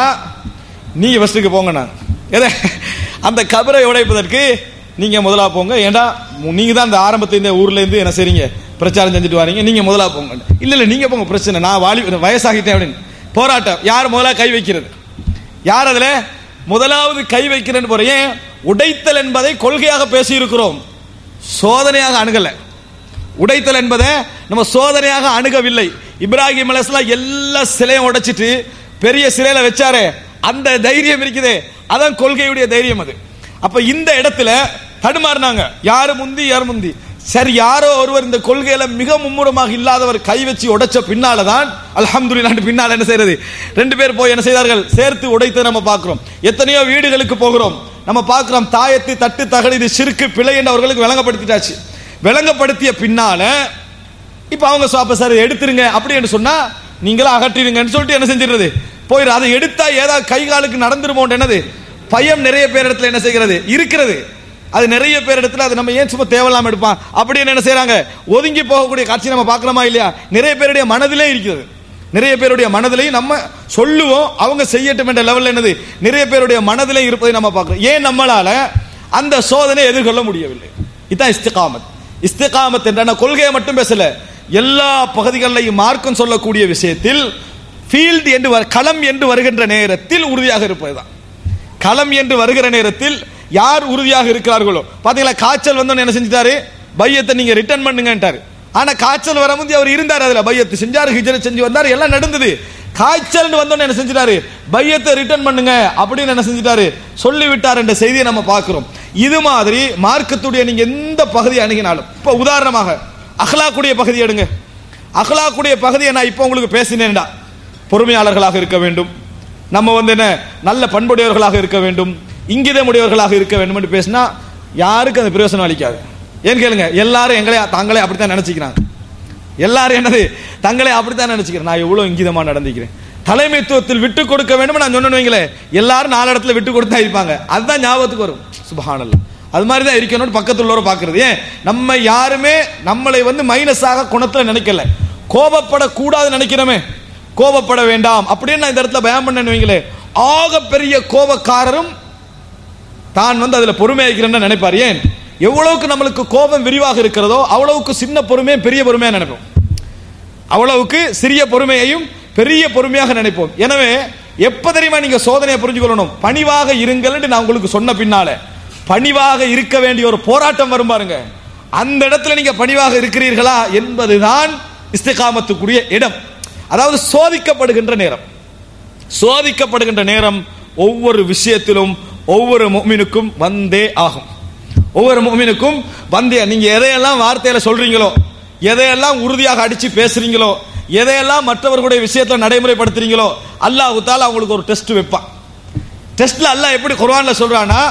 நீங்க ஃபர்ஸ்ட்டுக்கு போங்க நான் எதை அந்த கபரை உடைப்பதற்கு நீங்க முதலா போங்க ஏண்டா நீங்க தான் அந்த ஆரம்பத்துல இந்த ஊர்ல இருந்து என்ன செய்றீங்க பிரச்சாரம் செஞ்சுட்டு வரீங்க நீங்க முதலா போங்க இல்ல இல்ல நீங்க போங்க பிரச்சனை நான் வாலி வயசாகிட்டேன் அப்படின்னு போராட்டம் யார் முதலா கை வைக்கிறது யார் அதுல முதலாவது கை வைக்கிறேன்னு போற ஏன் உடைத்தல் என்பதை கொள்கையாக பேசி இருக்கிறோம் சோதனையாக அணுகல உடைத்தல் என்பதை நம்ம சோதனையாக அணுகவில்லை இப்ராஹிம் அலைஹிஸ்ஸலாம் எல்லா சிலையும் உடைச்சிட்டு பெரிய சிலையில வச்சாரே அந்த தைரியம் இருக்குதே அதான் கொள்கையுடைய தைரியம் அது அப்ப இந்த இடத்துல தடுமாறினாங்க யாரு முந்தி யார் முந்தி சரி யாரோ ஒருவர் இந்த கொள்கையில மிக மும்முரமாக இல்லாதவர் கை வச்சு உடைச்ச பின்னாலதான் அல்ஹம்துலில்லாஹ் பின்னால என்ன செய்யறது ரெண்டு பேர் போய் என்ன செய்தார்கள் சேர்த்து உடைத்து நம்ம பார்க்கிறோம் எத்தனையோ வீடுகளுக்கு போகிறோம் நம்ம பார்க்கிறோம் தாயத்து தட்டு தகடு இது சிறுக்கு பிழை என்று அவர்களுக்கு விளங்கப்படுத்திட்டாச்சு விளங்கப்படுத்திய பின்னால இப்ப அவங்க சாப்ப சார் இதை எடுத்துருங்க அப்படி என்று சொன்னா நீங்களும் அகற்றிடுங்கன்னு சொல்லிட்டு என்ன செஞ்சிடுறது போயிரு அதை எடுத்தா ஏதாவது கை காலுக்கு நடந்துருமோன்ற என்னது பயம் நிறைய பேர் இடத்துல என்ன செய்கிறது இருக்கிறது அது நிறைய பேர் இடத்துல அது நம்ம ஏன் சும்மா தேவையில்லாம எடுப்பான் அப்படின்னு என்ன செய்றாங்க ஒதுங்கி போகக்கூடிய காட்சி நம்ம பார்க்கலாமா இல்லையா நிறைய பேருடைய மனதிலே இருக்கிறது நிறைய பேருடைய மனதிலையும் நம்ம சொல்லுவோம் அவங்க செய்யட்டும் என்ற லெவல்ல என்னது நிறைய பேருடைய மனதிலே இருப்பதை நம்ம பார்க்கிறோம் ஏன் நம்மளால அந்த சோதனை எதிர்கொள்ள முடியவில்லை இதான் இஸ்திகாமத் இஸ்திகாமத் என்ற கொள்கையை மட்டும் பேசல எல்லா பகுதிகளிலையும் மார்க்கம் சொல்லக்கூடிய விஷயத்தில் ஃபீல்டு என்று வரு- களம் என்று வருகின்ற நேரத்தில் உறுதியாக இருப்பதுதான் களம் என்று வருகிற நேரத்தில் யார் உறுதியாக இருக்கிறார்களோ பாத்தீங்களா காய்ச்சல் வந்தோன்னு என்ன செஞ்சிட்டாரு பையத்தை நீங்க ரிட்டர்ன் பண்ணுங்கன்ட்டாரு ஆனா காய்ச்சல் வர முந்தி அவர் இருந்தார் அதுல பையத்து செஞ்சாரு ஹிஜ்ரத் செஞ்சு வந்தார் எல்லாம் நடந்தது காய்ச்சல் வந்தோன்னு என்ன செஞ்சிட்டாரு பையத்தை ரிட்டர்ன் பண்ணுங்க அப்படின்னு என்ன செஞ்சிட்டாரு சொல்லி விட்டார் என்ற செய்தியை நம்ம பார்க்கிறோம் இது மாதிரி மார்க்கத்துடைய நீங்க எந்த பகுதி அணுகினாலும் இப்ப உதாரணமாக அஹ்லாக்குடைய பகுதி எடுங்க அஹ்லாக்குடைய பகுதியை நான் இப்போ உங்களுக்கு பேசினேன்டா பொறுமையாளர்களாக இருக்க வேண்டும் நம்ம வந்து என்ன நல்ல பண்புடையவர்களாக இருக்க வேண்டும் இங்கிதமுடையவர்களாக இருக்க வேண்டும் என்று பேசினா யாருக்கும் அது பிரயோசனம் அளிக்காது ஏன் கேளுங்க எல்லாரும் எங்களை தாங்களே அப்படித்தான் நினைச்சுக்கிறாங்க எல்லாரும் என்னது தங்களை அப்படித்தான் நினைச்சுக்கிறேன் நான் எவ்வளவு இங்கிதமா நடந்துக்கிறேன் தலைமைத்துவத்தில் விட்டு கொடுக்க வேண்டும் நான் சொன்னேன்னு வைங்களேன் எல்லாரும் நாலு இடத்துல விட்டு கொடுத்தா இருப்பாங்க அதுதான் ஞாபகத்துக்கு வரும் சுபஹானல்லாஹ் அது மாதிரி தான் இருக்கணும்னு பக்கத்துல உள்ளவரை பார்க்கிறது ஏன் நம்ம யாருமே நம்மளை வந்து மைனஸாக குணத்துல நினைக்கல கோபப்படக்கூடாது நினைக்கிறோமே கோபப்பட வேண்டாம் அப்படின்னு நான் இந்த இடத்துல பயம் பண்ணேன்னு வைங்களேன் ஆக பெரிய கோபக்காரரும் தான் வந்து அதுல பொறுமையாக்கிறேன்னு நினைப்பார் ஏன் எவ்வளவுக்கு நம்மளுக்கு கோபம் விரிவாக இருக்கிறதோ அவ்வளவுக்கு சின்ன பொறுமையை பெரிய பொறுமையா நினைப்போம் அவ்வளவுக்கு சிறிய பொறுமையையும் பெரிய பொறுமையாக நினைப்போம் எனவே எப்ப தெரியுமா நீங்க சோதனையை புரிஞ்சுக்கொள்ளணும் பணிவாக இருங்கள் என்று நான் உங்களுக்கு சொன்ன பின்னால பணிவாக இருக்க வேண்டிய ஒரு போராட்டம் வரும் பாருங்க அந்த இடத்துல நீங்க பணிவாக இருக்கிறீர்களா என்பதுதான் இஸ்திகாமத்துக்குரிய இடம் அதாவது சோதிக்கப்படுகின்ற நேரம் சோதிக்கப்படுகின்ற நேரம் ஒவ்வொரு விஷயத்திலும் ஒவ்வொரு முஃமினுக்கும் வந்தே ஆகும் ஒவ்வொரு முஃமினுக்கும் வந்தே நீங்க எதையெல்லாம் வார்த்தையில சொல்றீங்களோ எதையெல்லாம் உறுதியாக அடிச்சு பேசுறீங்களோ எதையெல்லாம் மற்றவர்களுடைய விஷயத்துல நடைமுறைப்படுத்துறீங்களோ அல்லாஹ் தால அவங்களுக்கு ஒரு டெஸ்ட் வைப்பான் டெஸ்ட்ல அல்லாஹ் எப்படி குர்ஆன்ல சொல்றானா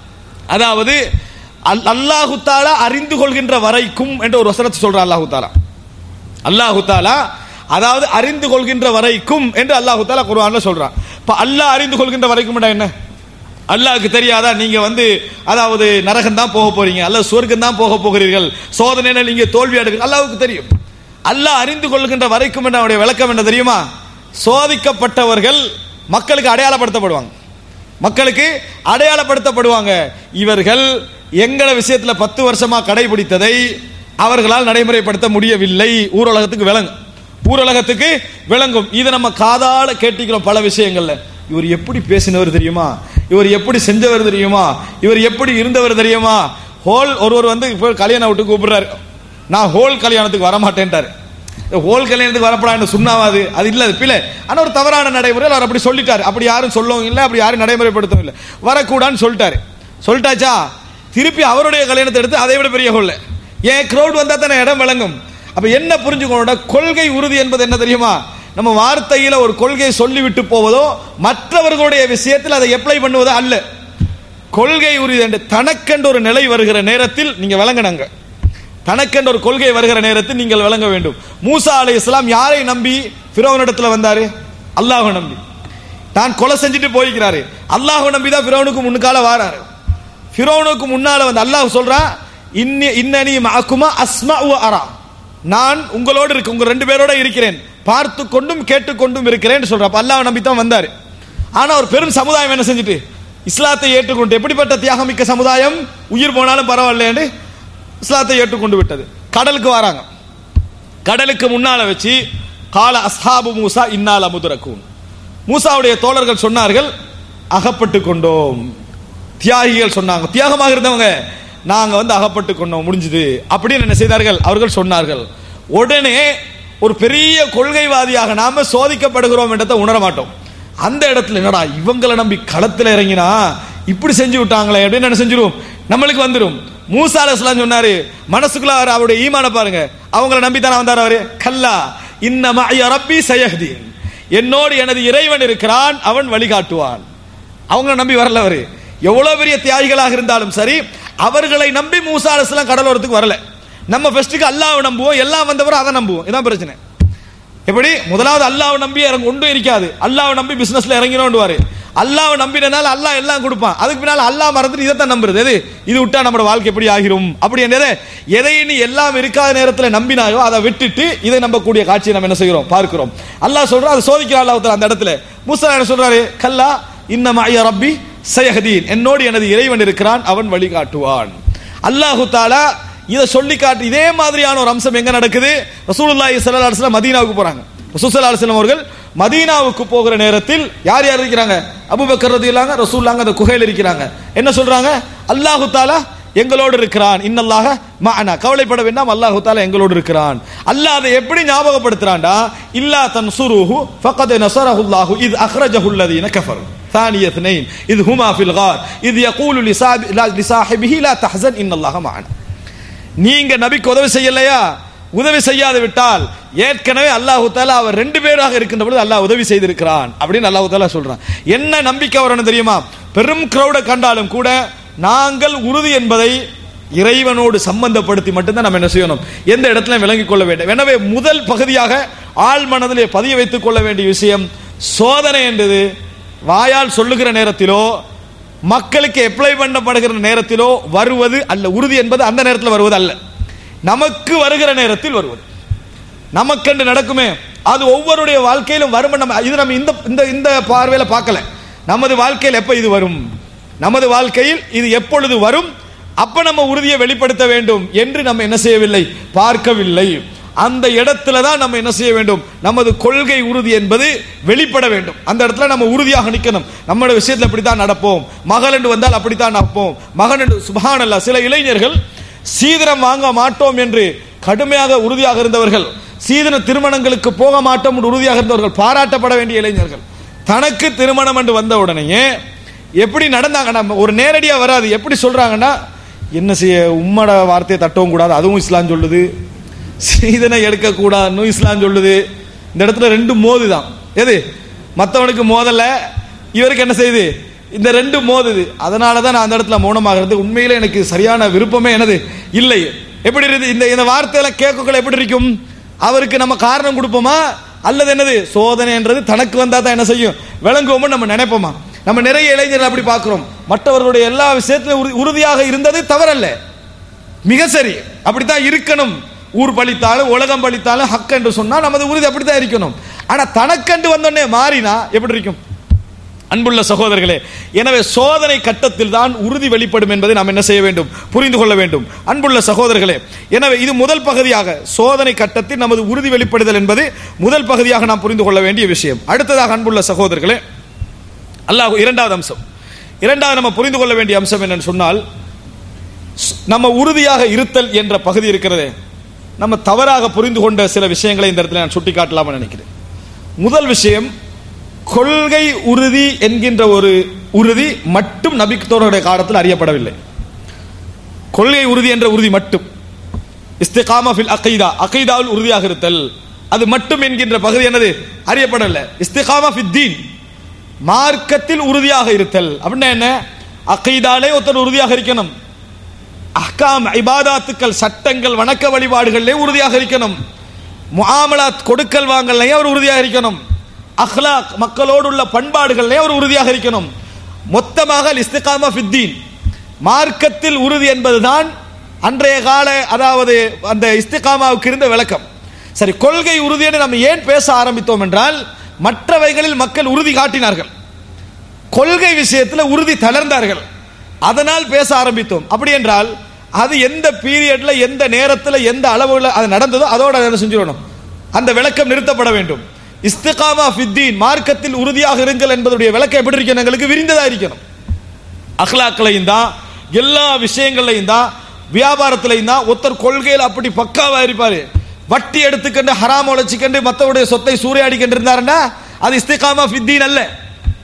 அதாவது அல்- அல்லாஹு தாலா அறிந்து கொள்கின்ற வரைக்கும் என்ற ஒரு வசனத்தை சொல்றான் அல்லாஹு தாலா அல்லாஹு தாலா அதாவது அறிந்து கொள்கின்ற வரைக்கும் என்று அல்லாஹு தாலா குர்ஆன்ல சொல்றான் இப்ப அல்லாஹ் அறிந்து கொள்கின்ற வரைக்கும் என்ன அல்லாஹ்க்கு தெரியாதா நீங்க வந்து அதாவது நரகம் தான் போக போறீங்க அல்ல சொர்க்கம் தான் போக போகிறீர்கள் சோதனையில நீங்க தோல்வி அடைங்க அல்லாஹ்வுக்கு தெரியும் அல்லாஹ் அறிந்து கொள்கின்ற வரைக்கும் என்ற அவருடைய விளக்கம் என்ன தெரியுமா சோதிக்கப்பட்டவர்கள் மக்களுக்கு அடையாளப்படுத்தப்படுவாங்க மக்களுக்கு அடையாளப்படுத்தப்படுவாங்க இவர்கள் எங்கள விஷயத்துல பத்து வருஷமா கடைபிடித்ததை அவர்களால் நடைமுறைப்படுத்த முடியவில்லை ஊரலகத்துக்கு விளங்கும் ஊரலகத்துக்கு விளங்கும் இதை நம்ம காதால கேட்டிக்கிறோம் பல விஷயங்கள்ல இவர் எப்படி பேசினவர் தெரியுமா இவர் எப்படி செஞ்சவர் தெரியுமா இவர் எப்படி இருந்தவர் தெரியுமா ஹோல் ஒருவர் வந்து இப்போ கல்யாணம் விட்டு கூப்பிடுறாரு நான் ஹோல் கல்யாணத்துக்கு வரமாட்டேன்ட்டாரு ஹோல் கல்யாணத்துக்கு வரப்படாது சுண்ணாவாது அது இல்ல அது பிள்ளை ஆனா ஒரு தவறான நடைமுறை அவர் அப்படி சொல்லிட்டாரு அப்படி யாரும் சொல்லவும் இல்லை அப்படி யாரும் நடைமுறைப்படுத்தவும் இல்லை வரக்கூடாதுன்னு சொல்லிட்டாரு சொல்லிட்டாச்சா திருப்பி அவருடைய கல்யாணத்தை எடுத்து அதை விட பெரிய ஹோல்ல ஏன் கிரௌட் வந்தா தானே இடம் விளங்கும் அப்ப என்ன புரிஞ்சுக்கணும் கொள்கை உறுதி என்பது என்ன தெரியுமா நம்ம வார்த்தையில ஒரு கொள்கையை சொல்லிவிட்டு போவதோ மற்றவர்களுடைய விஷயத்தில் அதை அப்ளை பண்ணுவதோ அல்ல கொள்கை உறுதி என்று தனக்கென்று ஒரு நிலை வருகிற நேரத்தில் நீங்க விளங்கினங்க தனக்கென்று ஒரு கொள்கை வருகிற நேரத்தில் நீங்கள் விளங்க வேண்டும் மூசா அலை இஸ்லாம் யாரை நம்பி ஃபிரௌனிடத்துல வந்தாரு அல்லாஹ் நம்பி தான் கொலை செஞ்சுட்டு போய்க்கிறாரு அல்லாஹ் நம்பி தான் ஃபிரௌனுக்கு முன்னுக்கால வாராரு ஃபிரௌனுக்கு முன்னால வந்து அல்லாஹ் சொல்றான் இன்னி இன்னனி மஅக்குமா அஸ்மா அரா நான் உங்களோடு இருக்கு உங்க ரெண்டு பேரோட இருக்கிறேன் பார்த்து கொண்டும் கேட்டுக்கொண்டும் இருக்கிறேன் சொல்ற அப்ப அல்லாஹ் நம்பி தான் வந்தாரு ஆனா ஒரு பெரும் சமுதாயம் என்ன செஞ்சுட்டு இஸ்லாத்தை ஏற்றுக்கொண்டு எப்படிப்பட்ட தியாகமிக்க சமுதாயம் உயிர் போனாலும் பரவாயில்லைன்னு இஸ்லாத்தை ஏற்றுக்கொண்டு விட்டது கடலுக்கு வராங்க கடலுக்கு முன்னால வச்சு கால அஸ்ஹாபு மூசா இன்னால முதுரக்கூன் மூசாவுடைய தோழர்கள் சொன்னார்கள் அகப்பட்டு கொண்டோம் தியாகிகள் சொன்னாங்க தியாகமாக இருந்தவங்க நாங்க வந்து அகப்பட்டு கொண்டோம் முடிஞ்சது அப்படின்னு என்ன செய்தார்கள் அவர்கள் சொன்னார்கள் உடனே ஒரு பெரிய கொள்கைவாதியாக நாம சோதிக்கப்படுகிறோம் என்றதை உணர மாட்டோம் அந்த இடத்துல என்னடா இவங்களை நம்பி களத்துல இறங்கினா இப்படி செஞ்சு விட்டாங்களே அப்படின்னு என்ன செஞ்சிரும் நம்மளுக்கு வந்துரும் மூசா அலைஹிஸ்ஸலாம் சொன்னாரு மனசுக்குள்ள அவர் அவருடைய ஈமான பாருங்க அவங்கள நம்பி தானே வந்தார் அவரு கல்லா இன்னமா ரப்பி சயஹ்தீன் என்னோடு எனது இறைவன் இருக்கிறான் அவன் வழிகாட்டுவான் அவங்க நம்பி வரல அவரு எவ்வளவு பெரிய தியாகிகளாக இருந்தாலும் சரி அவர்களை நம்பி மூசா அலைஹிஸ்ஸலாம் கடலோரத்துக்கு வரல நம்ம ஃபர்ஸ்ட்டுக்கு அல்லாஹ்வை நம்புவோம் எல்லாம் வந்தவரை அதை நம்புவோம் இதான் பிரச்சனை எப்படி முதலாவது அல்லாஹ்வை நம்பி இறங்க ஒன்றும் இருக்காது அல்லாஹ்வை நம்பி பிசினஸ்ல இறங்கினோண்டுவாரு அல்லாஹ்வை நம்பினால அல்லாஹ் எல்லாம் கொடுப்பான் அதுக்கு பின்னால அல்லாஹ் மறந்துட்டு இதைத்தான் நம்புறது எது இது விட்டா நம்ம வாழ்க்கை எப்படி ஆகிரும் அப்படி என்னது எதை நீ எல்லாம் இருக்காத நேரத்தில் நம்பினாயோ அதை விட்டுட்டு இதை நம்பக்கூடிய காட்சியை நம்ம என்ன செய்கிறோம் பார்க்கிறோம் அல்லாஹ் சொல்றா அதை சோதிக்கிறான் அல்லாஹ் அந்த இடத்துல மூசா என்ன சொல்றாரு கல்லா இன்னமா ஐயா ரப்பி சயஹதீன் என்னோடு எனது இறைவன் இருக்கிறான் அவன் வழிகாட்டுவான் அல்லாஹு தாலா இதை சொல்லி காட்டு இதே மாதிரியான ஒரு அம்சம் எங்க நடக்குது ரசூலுல்லாஹி ஸல்லல்லாஹு அலைஹி வஸல்லம் மதீனாவுக்கு போறாங்க ரசூல் ஸல்லல்லாஹு அலைஹி வஸல்லம் அவர்கள் மதீனாவுக்கு போகிற நேரத்தில் யார் யார் இருக்கிறாங்க அபூபக்கர் ரதியல்லாஹு அன்ஹு ரசூலுல்லாஹ் அந்த குகையில் இருக்கிறாங்க என்ன சொல்றாங்க அல்லாஹு தாலா எங்களோடு இருக்கிறான் இன்னல்லாக மஅனா கவலைப்பட வேண்டாம் அல்லாஹு தாலா எங்களோடு இருக்கிறான் அல்லாஹ் அதை எப்படி ஞாபகப்படுத்துறான்டா இல்லா தன்சுருஹு ஃபக்கத் நஸரஹுல்லாஹு இத் அக்ரஜஹு அல்லதீன கஃபரு ثاني اثنين إذ هما في الغار إذ يقول لصاحب- لصاحبه لا تحزن إن الله معنا நீங்க நபிக்கு உதவி செய்யலையா உதவி செய்யாது விட்டால் ஏற்கனவே அல்லாஹு தாலா அவர் ரெண்டு பேராக இருக்கின்ற பொழுது அல்லாஹ் உதவி செய்திருக்கிறான் அப்படின்னு அல்லாஹு தாலா சொல்றான் என்ன நம்பிக்கை வரணும் தெரியுமா பெரும் கிரௌட கண்டாலும் கூட நாங்கள் உறுதி என்பதை இறைவனோடு சம்பந்தப்படுத்தி மட்டும்தான் நம்ம என்ன செய்யணும் எந்த இடத்துல விளங்கிக் கொள்ள வேண்டும் எனவே முதல் பகுதியாக ஆள் மனதிலே பதிய வைத்துக் கொள்ள வேண்டிய விஷயம் சோதனை என்பது வாயால் சொல்லுகிற நேரத்திலோ மக்களுக்கு அப்ளை பண்ணப்படுகிற நேரத்திலோ வருவது அல்ல உறுதி என்பது அந்த நேரத்தில் வருவது அல்ல நமக்கு வருகிற நேரத்தில் வருவது நமக்கென்று நடக்குமே அது ஒவ்வொருடைய வாழ்க்கையிலும் வரும் நம்ம இது நம்ம இந்த இந்த இந்த பார்வையில பார்க்கல நமது வாழ்க்கையில் எப்ப இது வரும் நமது வாழ்க்கையில் இது எப்பொழுது வரும் அப்ப நம்ம உறுதியை வெளிப்படுத்த வேண்டும் என்று நம்ம என்ன செய்யவில்லை பார்க்கவில்லை அந்த இடத்துல தான் நம்ம என்ன செய்ய வேண்டும் நமது கொள்கை உறுதி என்பது வெளிப்பட வேண்டும் அந்த இடத்துல நம்ம உறுதியாக நிற்கணும் நம்மளோட விஷயத்துல அப்படித்தான் நடப்போம் மகள் என்று வந்தால் அப்படித்தான் நடப்போம் மகன் என்று சுபஹானல்லாஹ் சில இளைஞர்கள் சீதனம் வாங்க மாட்டோம் என்று கடுமையாக உறுதியாக இருந்தவர்கள் சீதன திருமணங்களுக்கு போக மாட்டோம் என்று உறுதியாக இருந்தவர்கள் பாராட்டப்பட வேண்டிய இளைஞர்கள் தனக்கு திருமணம் என்று வந்த உடனேயே எப்படி நடந்தாங்கன்னா ஒரு நேரடியா வராது எப்படி சொல்றாங்கன்னா என்ன செய்ய உம்மட வார்த்தையை தட்டவும் கூடாது அதுவும் இஸ்லாம் சொல்லுது சீதனை எடுக்கக்கூடாதுன்னு இஸ்லாம் சொல்லுது இந்த இடத்துல ரெண்டு மோது தான் எது மற்றவனுக்கு மோதல இவருக்கு என்ன செய்யுது இந்த ரெண்டு மோதுது அதனால தான் நான் அந்த இடத்துல மௌனமாகிறது உண்மையிலே எனக்கு சரியான விருப்பமே என்னது இல்லை எப்படி இருக்குது இந்த இந்த வார்த்தையெல்லாம் கேட்கக்குள்ள எப்படி இருக்கும் அவருக்கு நம்ம காரணம் கொடுப்போமா அல்லது என்னது சோதனைன்றது தனக்கு வந்தா தான் என்ன செய்யும் விளங்குவோம்னு நம்ம நினைப்போமா நம்ம நிறைய இளைஞர்கள் அப்படி பார்க்கிறோம் மற்றவர்களுடைய எல்லா விஷயத்திலும் உறு- உறுதியாக இருந்தது தவறல்ல மிக சரி அப்படித்தான் இருக்கணும் ஊர் பழித்தாலும் உலகம் பழித்தாலும் ஹக் என்று சொன்னா நமது உறுதி அப்படித்தான் இருக்கணும் ஆனா தனக்கண்டு வந்தோடனே மாறினா எப்படி இருக்கும் அன்புள்ள சகோதரர்களே எனவே சோதனை கட்டத்தில் தான் உறுதி வெளிப்படும் என்பதை நாம் என்ன செய்ய வேண்டும் புரிந்து கொள்ள வேண்டும் அன்புள்ள சகோதரர்களே எனவே இது முதல் பகுதியாக சோதனை கட்டத்தில் நமது உறுதி வெளிப்படுதல் என்பது முதல் பகுதியாக நாம் புரிந்து கொள்ள வேண்டிய விஷயம் அடுத்ததாக அன்புள்ள சகோதரர்களே அல்லாஹ் இரண்டாவது அம்சம் இரண்டாவது நம்ம புரிந்து கொள்ள வேண்டிய அம்சம் என்னன்னு சொன்னால் ஸ்- நம்ம உறுதியாக இருத்தல் என்ற பகுதி இருக்கிறதே நம்ம தவறாக புரிந்து கொண்ட சில விஷயங்களை இந்த இடத்துல நான் சுட்டிக்காட்டலாம்னு நினைக்கிறேன் முதல் விஷயம் கொள்கை உறுதி என்கின்ற ஒரு உறுதி மட்டும் நபித்தோருடைய காலத்தில் அறியப்படவில்லை கொள்கை உறுதி என்ற உறுதி மட்டும் இஸ்திகாமா ஃபில் அகைதா அகைதாவில் உறுதியாக இருத்தல் அது மட்டும் என்கின்ற பகுதி என்னது அறியப்படவில்லை இஸ்திகாமா ஃபித் தீன் மார்க்கத்தில் உறுதியாக இருத்தல் அப்படின்னா என்ன அகைதாலே ஒருத்தர் உறுதியாக இருக்கணும் அஹ்காம் இபாதாத்துக்கள் சட்டங்கள் வணக்க வழிபாடுகளிலே உறுதியாக இருக்கணும் முஆமலாத் கொடுக்கல் வாங்கல்லையே அவர் உறுதியாக இருக்கணும் அஹ்லாக் மக்களோடு உள்ள பண்பாடுகளிலே அவர் உறுதியாக இருக்கணும் மொத்தமாக இஸ்திகாமா ஃபித்தீன் மார்க்கத்தில் உறுதி என்பதுதான் அன்றைய கால அதாவது அந்த இஸ்திகாமாவுக்கு இருந்த விளக்கம் சரி கொள்கை உறுதியை நம்ம ஏன் பேச ஆரம்பித்தோம் என்றால் மற்றவைகளில் மக்கள் உறுதி காட்டினார்கள் கொள்கை விஷயத்தில் உறுதி தளர்ந்தார்கள் அதனால் பேச ஆரம்பித்தோம் அப்படி என்றால் அது எந்த பீரியட்ல எந்த நேரத்தில் எந்த அளவுல அது நடந்ததோ அதோட அதை என்ன செஞ்சிடணும் அந்த விளக்கம் நிறுத்தப்பட வேண்டும் இஸ்திகாமா ஃபித்தீன் மார்க்கத்தில் உறுதியாக இருங்கள் என்பதுடைய விளக்கம் எப்படி இருக்கணும் எங்களுக்கு விரிந்ததா இருக்கணும் அஹ்லாக்களையும் தான் எல்லா விஷயங்கள்லையும் தான் வியாபாரத்திலையும் தான் ஒருத்தர் கொள்கையில் அப்படி பக்காவா இருப்பாரு வட்டி எடுத்துக்கண்டு ஹராம் உழைச்சிக்கண்டு மற்றவருடைய சொத்தை சூறையாடிக்கண்டு இருந்தாருன்னா அது இஸ்திகாமா ஃபித்தீன் அல்ல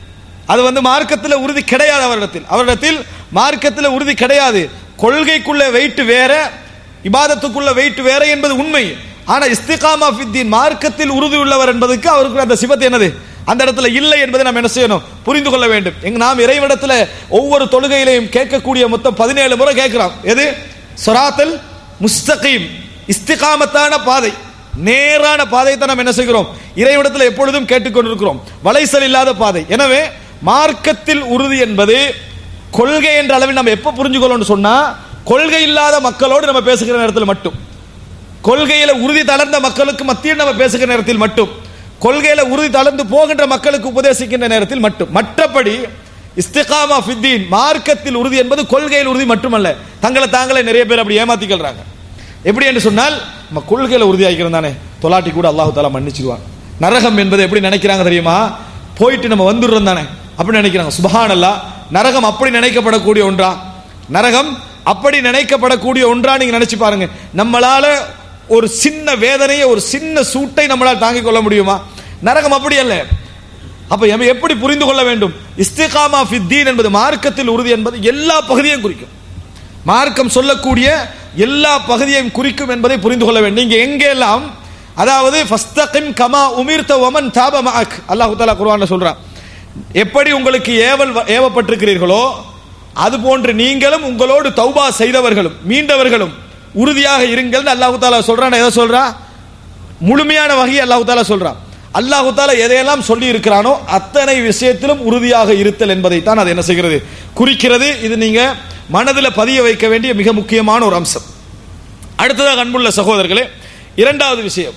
அது வந்து மார்க்கத்தில் உறுதி கிடையாது அவரிடத்தில் அவரிடத்தில் மார்க்கத்தில் உறுதி கிடையாது கொள்கைக்குள்ள வெயிட் வேற இபாதத்துக்குள்ள வெயிட் வேற என்பது உண்மை ஆனா இஸ்திகாமா ஃபித்தீன் மார்க்கத்தில் உறுதி உள்ளவர் என்பதற்கு அவருக்கு அந்த சிபத்து என்னது அந்த இடத்துல இல்லை என்பதை நாம் என்ன செய்யணும் புரிந்து கொள்ள வேண்டும் எங்க நாம் இறைவனிடத்துல ஒவ்வொரு தொழுகையிலையும் கேட்கக்கூடிய மொத்தம் பதினேழு முறை கேட்கிறோம் எது சொராத்தல் முஸ்தகீம் இஸ்திகாமத்தான பாதை நேரான பாதையை தான் நாம் என்ன செய்கிறோம் இறைவனிடத்தில் எப்பொழுதும் கேட்டுக்கொண்டிருக்கிறோம் வளைசல் இல்லாத பாதை எனவே மார்க்கத்தில் உறுதி என்பது கொள்கை என்ற அளவில் நம்ம எப்ப புரிஞ்சுக்கொள்ளணும்னு சொன்னா கொள்கை இல்லாத மக்களோடு நம்ம பேசுகிற நேரத்தில் மட்டும் கொள்கையில உறுதி தளர்ந்த மக்களுக்கு மத்தியில் நம்ம பேசுகிற நேரத்தில் மட்டும் கொள்கையில உறுதி தளர்ந்து போகின்ற மக்களுக்கு உபதேசிக்கின்ற நேரத்தில் மட்டும் மற்றபடி இஸ்திகாமா ஃபித்தீன் மார்க்கத்தில் உறுதி என்பது கொள்கையில் உறுதி மட்டுமல்ல தங்களை தாங்களே நிறைய பேர் அப்படி ஏமாத்திக்கிறாங்க எப்படி என்று சொன்னால் நம்ம கொள்கையில உறுதியாகிறோம் தானே தொலாட்டி கூட அல்லாஹு தாலா மன்னிச்சிருவான் நரகம் என்பதை எப்படி நினைக்கிறாங்க தெரியுமா போயிட்டு நம்ம வந்துடுறோம் தானே அப்படி நினைக்கிறாங்க சுபஹானல்லா நரகம் அப்படி நினைக்கப்படக்கூடிய ஒன்றா நரகம் அப்படி நினைக்கப்படக்கூடிய ஒன்றா நீங்க நினைச்சு பாருங்க நம்மளால ஒரு சின்ன வேதனையை ஒரு சின்ன சூட்டை நம்மளால் தாங்கிக் கொள்ள முடியுமா நரகம் அப்படி அல்ல அப்ப எம எப்படி புரிந்து கொள்ள வேண்டும் இஸ்திகாமா ஃபித்தீன் என்பது மார்க்கத்தில் உறுதி என்பது எல்லா பகுதியையும் குறிக்கும் மார்க்கம் சொல்லக்கூடிய எல்லா பகுதியையும் குறிக்கும் என்பதை புரிந்து கொள்ள வேண்டும் நீங்க எங்கெல்லாம் அதாவது ஃபஸ்தகிம் கமா உமிர்த வமன் தாப மஅக் அல்லாஹ் தஆலா குர்ஆன்ல சொல்றான் எப்படி உங்களுக்கு ஏவல் ஏவப்பட்டிருக்கிறீர்களோ அது போன்று நீங்களும் உங்களோடு தௌபா செய்தவர்களும் மீண்டவர்களும் உறுதியாக இருங்கள் அல்லாஹு தாலா சொல்றான் எதை சொல்றா முழுமையான வகை அல்லாஹு தாலா சொல்றான் அல்லாஹு தாலா எதையெல்லாம் சொல்லி இருக்கிறானோ அத்தனை விஷயத்திலும் உறுதியாக இருத்தல் என்பதை தான் அது என்ன செய்கிறது குறிக்கிறது இது நீங்க மனதில் பதிய வைக்க வேண்டிய மிக முக்கியமான ஒரு அம்சம் அடுத்ததாக அன்புள்ள சகோதரர்களே இரண்டாவது விஷயம்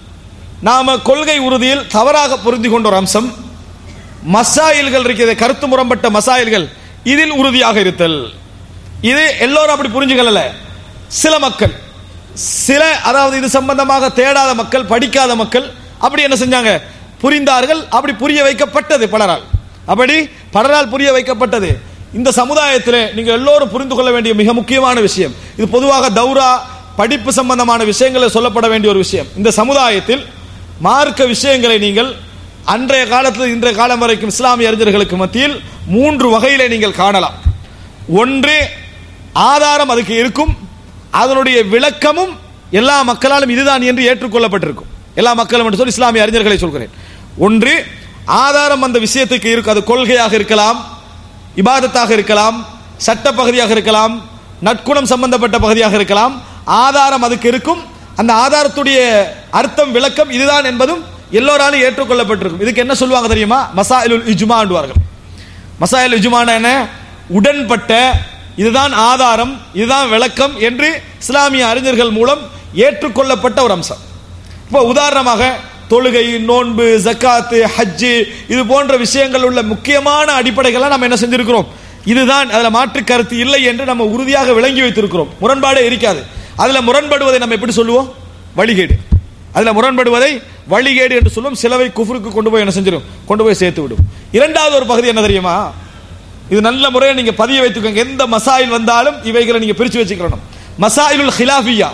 நாம கொள்கை உறுதியில் தவறாக புரிந்து கொண்ட ஒரு அம்சம் மசாயில்கள் இருக்கிறது கருத்து முரம்பட்ட மசாயில்கள் இதில் உறுதியாக இருத்தல் இது எல்லோரும் அப்படி புரிஞ்சுக்கல சில மக்கள் சில அதாவது இது சம்பந்தமாக தேடாத மக்கள் படிக்காத மக்கள் அப்படி என்ன செஞ்சாங்க புரிந்தார்கள் அப்படி புரிய வைக்கப்பட்டது பலரால் அப்படி பலரால் புரிய வைக்கப்பட்டது இந்த சமுதாயத்தில் நீங்கள் எல்லோரும் புரிந்து கொள்ள வேண்டிய மிக முக்கியமான விஷயம் இது பொதுவாக தௌரா படிப்பு சம்பந்தமான விஷயங்களில் சொல்லப்பட வேண்டிய ஒரு விஷயம் இந்த சமுதாயத்தில் மார்க்க விஷயங்களை நீங்கள் அன்றைய காலத்தில் இன்றைய காலம் வரைக்கும் இஸ்லாமிய அறிஞர்களுக்கு மத்தியில் மூன்று வகையிலே நீங்கள் காணலாம் ஒன்று ஆதாரம் அதுக்கு இருக்கும் அதனுடைய விளக்கமும் எல்லா மக்களாலும் இதுதான் என்று ஏற்றுக்கொள்ளப்பட்டிருக்கும் எல்லா மக்களும் என்று சொல்லி இஸ்லாமிய அறிஞர்களை சொல்கிறேன் ஒன்று ஆதாரம் அந்த விஷயத்துக்கு இருக்கு அது கொள்கையாக இருக்கலாம் இபாதத்தாக இருக்கலாம் சட்ட பகுதியாக இருக்கலாம் நற்குணம் சம்பந்தப்பட்ட பகுதியாக இருக்கலாம் ஆதாரம் அதுக்கு இருக்கும் அந்த ஆதாரத்துடைய அர்த்தம் விளக்கம் இதுதான் என்பதும் எல்லோராலும் ஏற்றுக்கொள்ளப்பட்டிருக்கும் இதுக்கு என்ன சொல்லுவாங்க தெரியுமா மசாயிலுல் இஜ்மாண்டுவார்கள் மசாயில் இஜ்மான என்ன உடன்பட்ட இதுதான் ஆதாரம் இதுதான் விளக்கம் என்று இஸ்லாமிய அறிஞர்கள் மூலம் ஏற்றுக்கொள்ளப்பட்ட ஒரு அம்சம் இப்போ உதாரணமாக தொழுகை நோன்பு ஜக்காத்து ஹஜ்ஜு இது போன்ற விஷயங்கள் உள்ள முக்கியமான அடிப்படைகளை நம்ம என்ன செஞ்சிருக்கிறோம் இதுதான் அதுல மாற்று கருத்து இல்லை என்று நம்ம உறுதியாக விளங்கி வைத்திருக்கிறோம் முரண்பாடே இருக்காது அதுல முரண்படுவதை நம்ம எப்படி சொல்லுவோம் வழிகேடு அதுல முரண்படுவதை வழிகேடு என்று சொல்லும் சிலவை குஃபருக்கு கொண்டு போய் என்ன செஞ்சிடும் கொண்டு போய் சேர்த்து விடும் இரண்டாவது ஒரு பகுதி என்ன தெரியுமா இது நல்ல முறையை நீங்க பதிய வைத்துக்கோங்க எந்த மசாயில் வந்தாலும் இவைகளை நீங்க பிரிச்சு வச்சுக்கணும் மசாயிலுல் ஹிலாஃபியா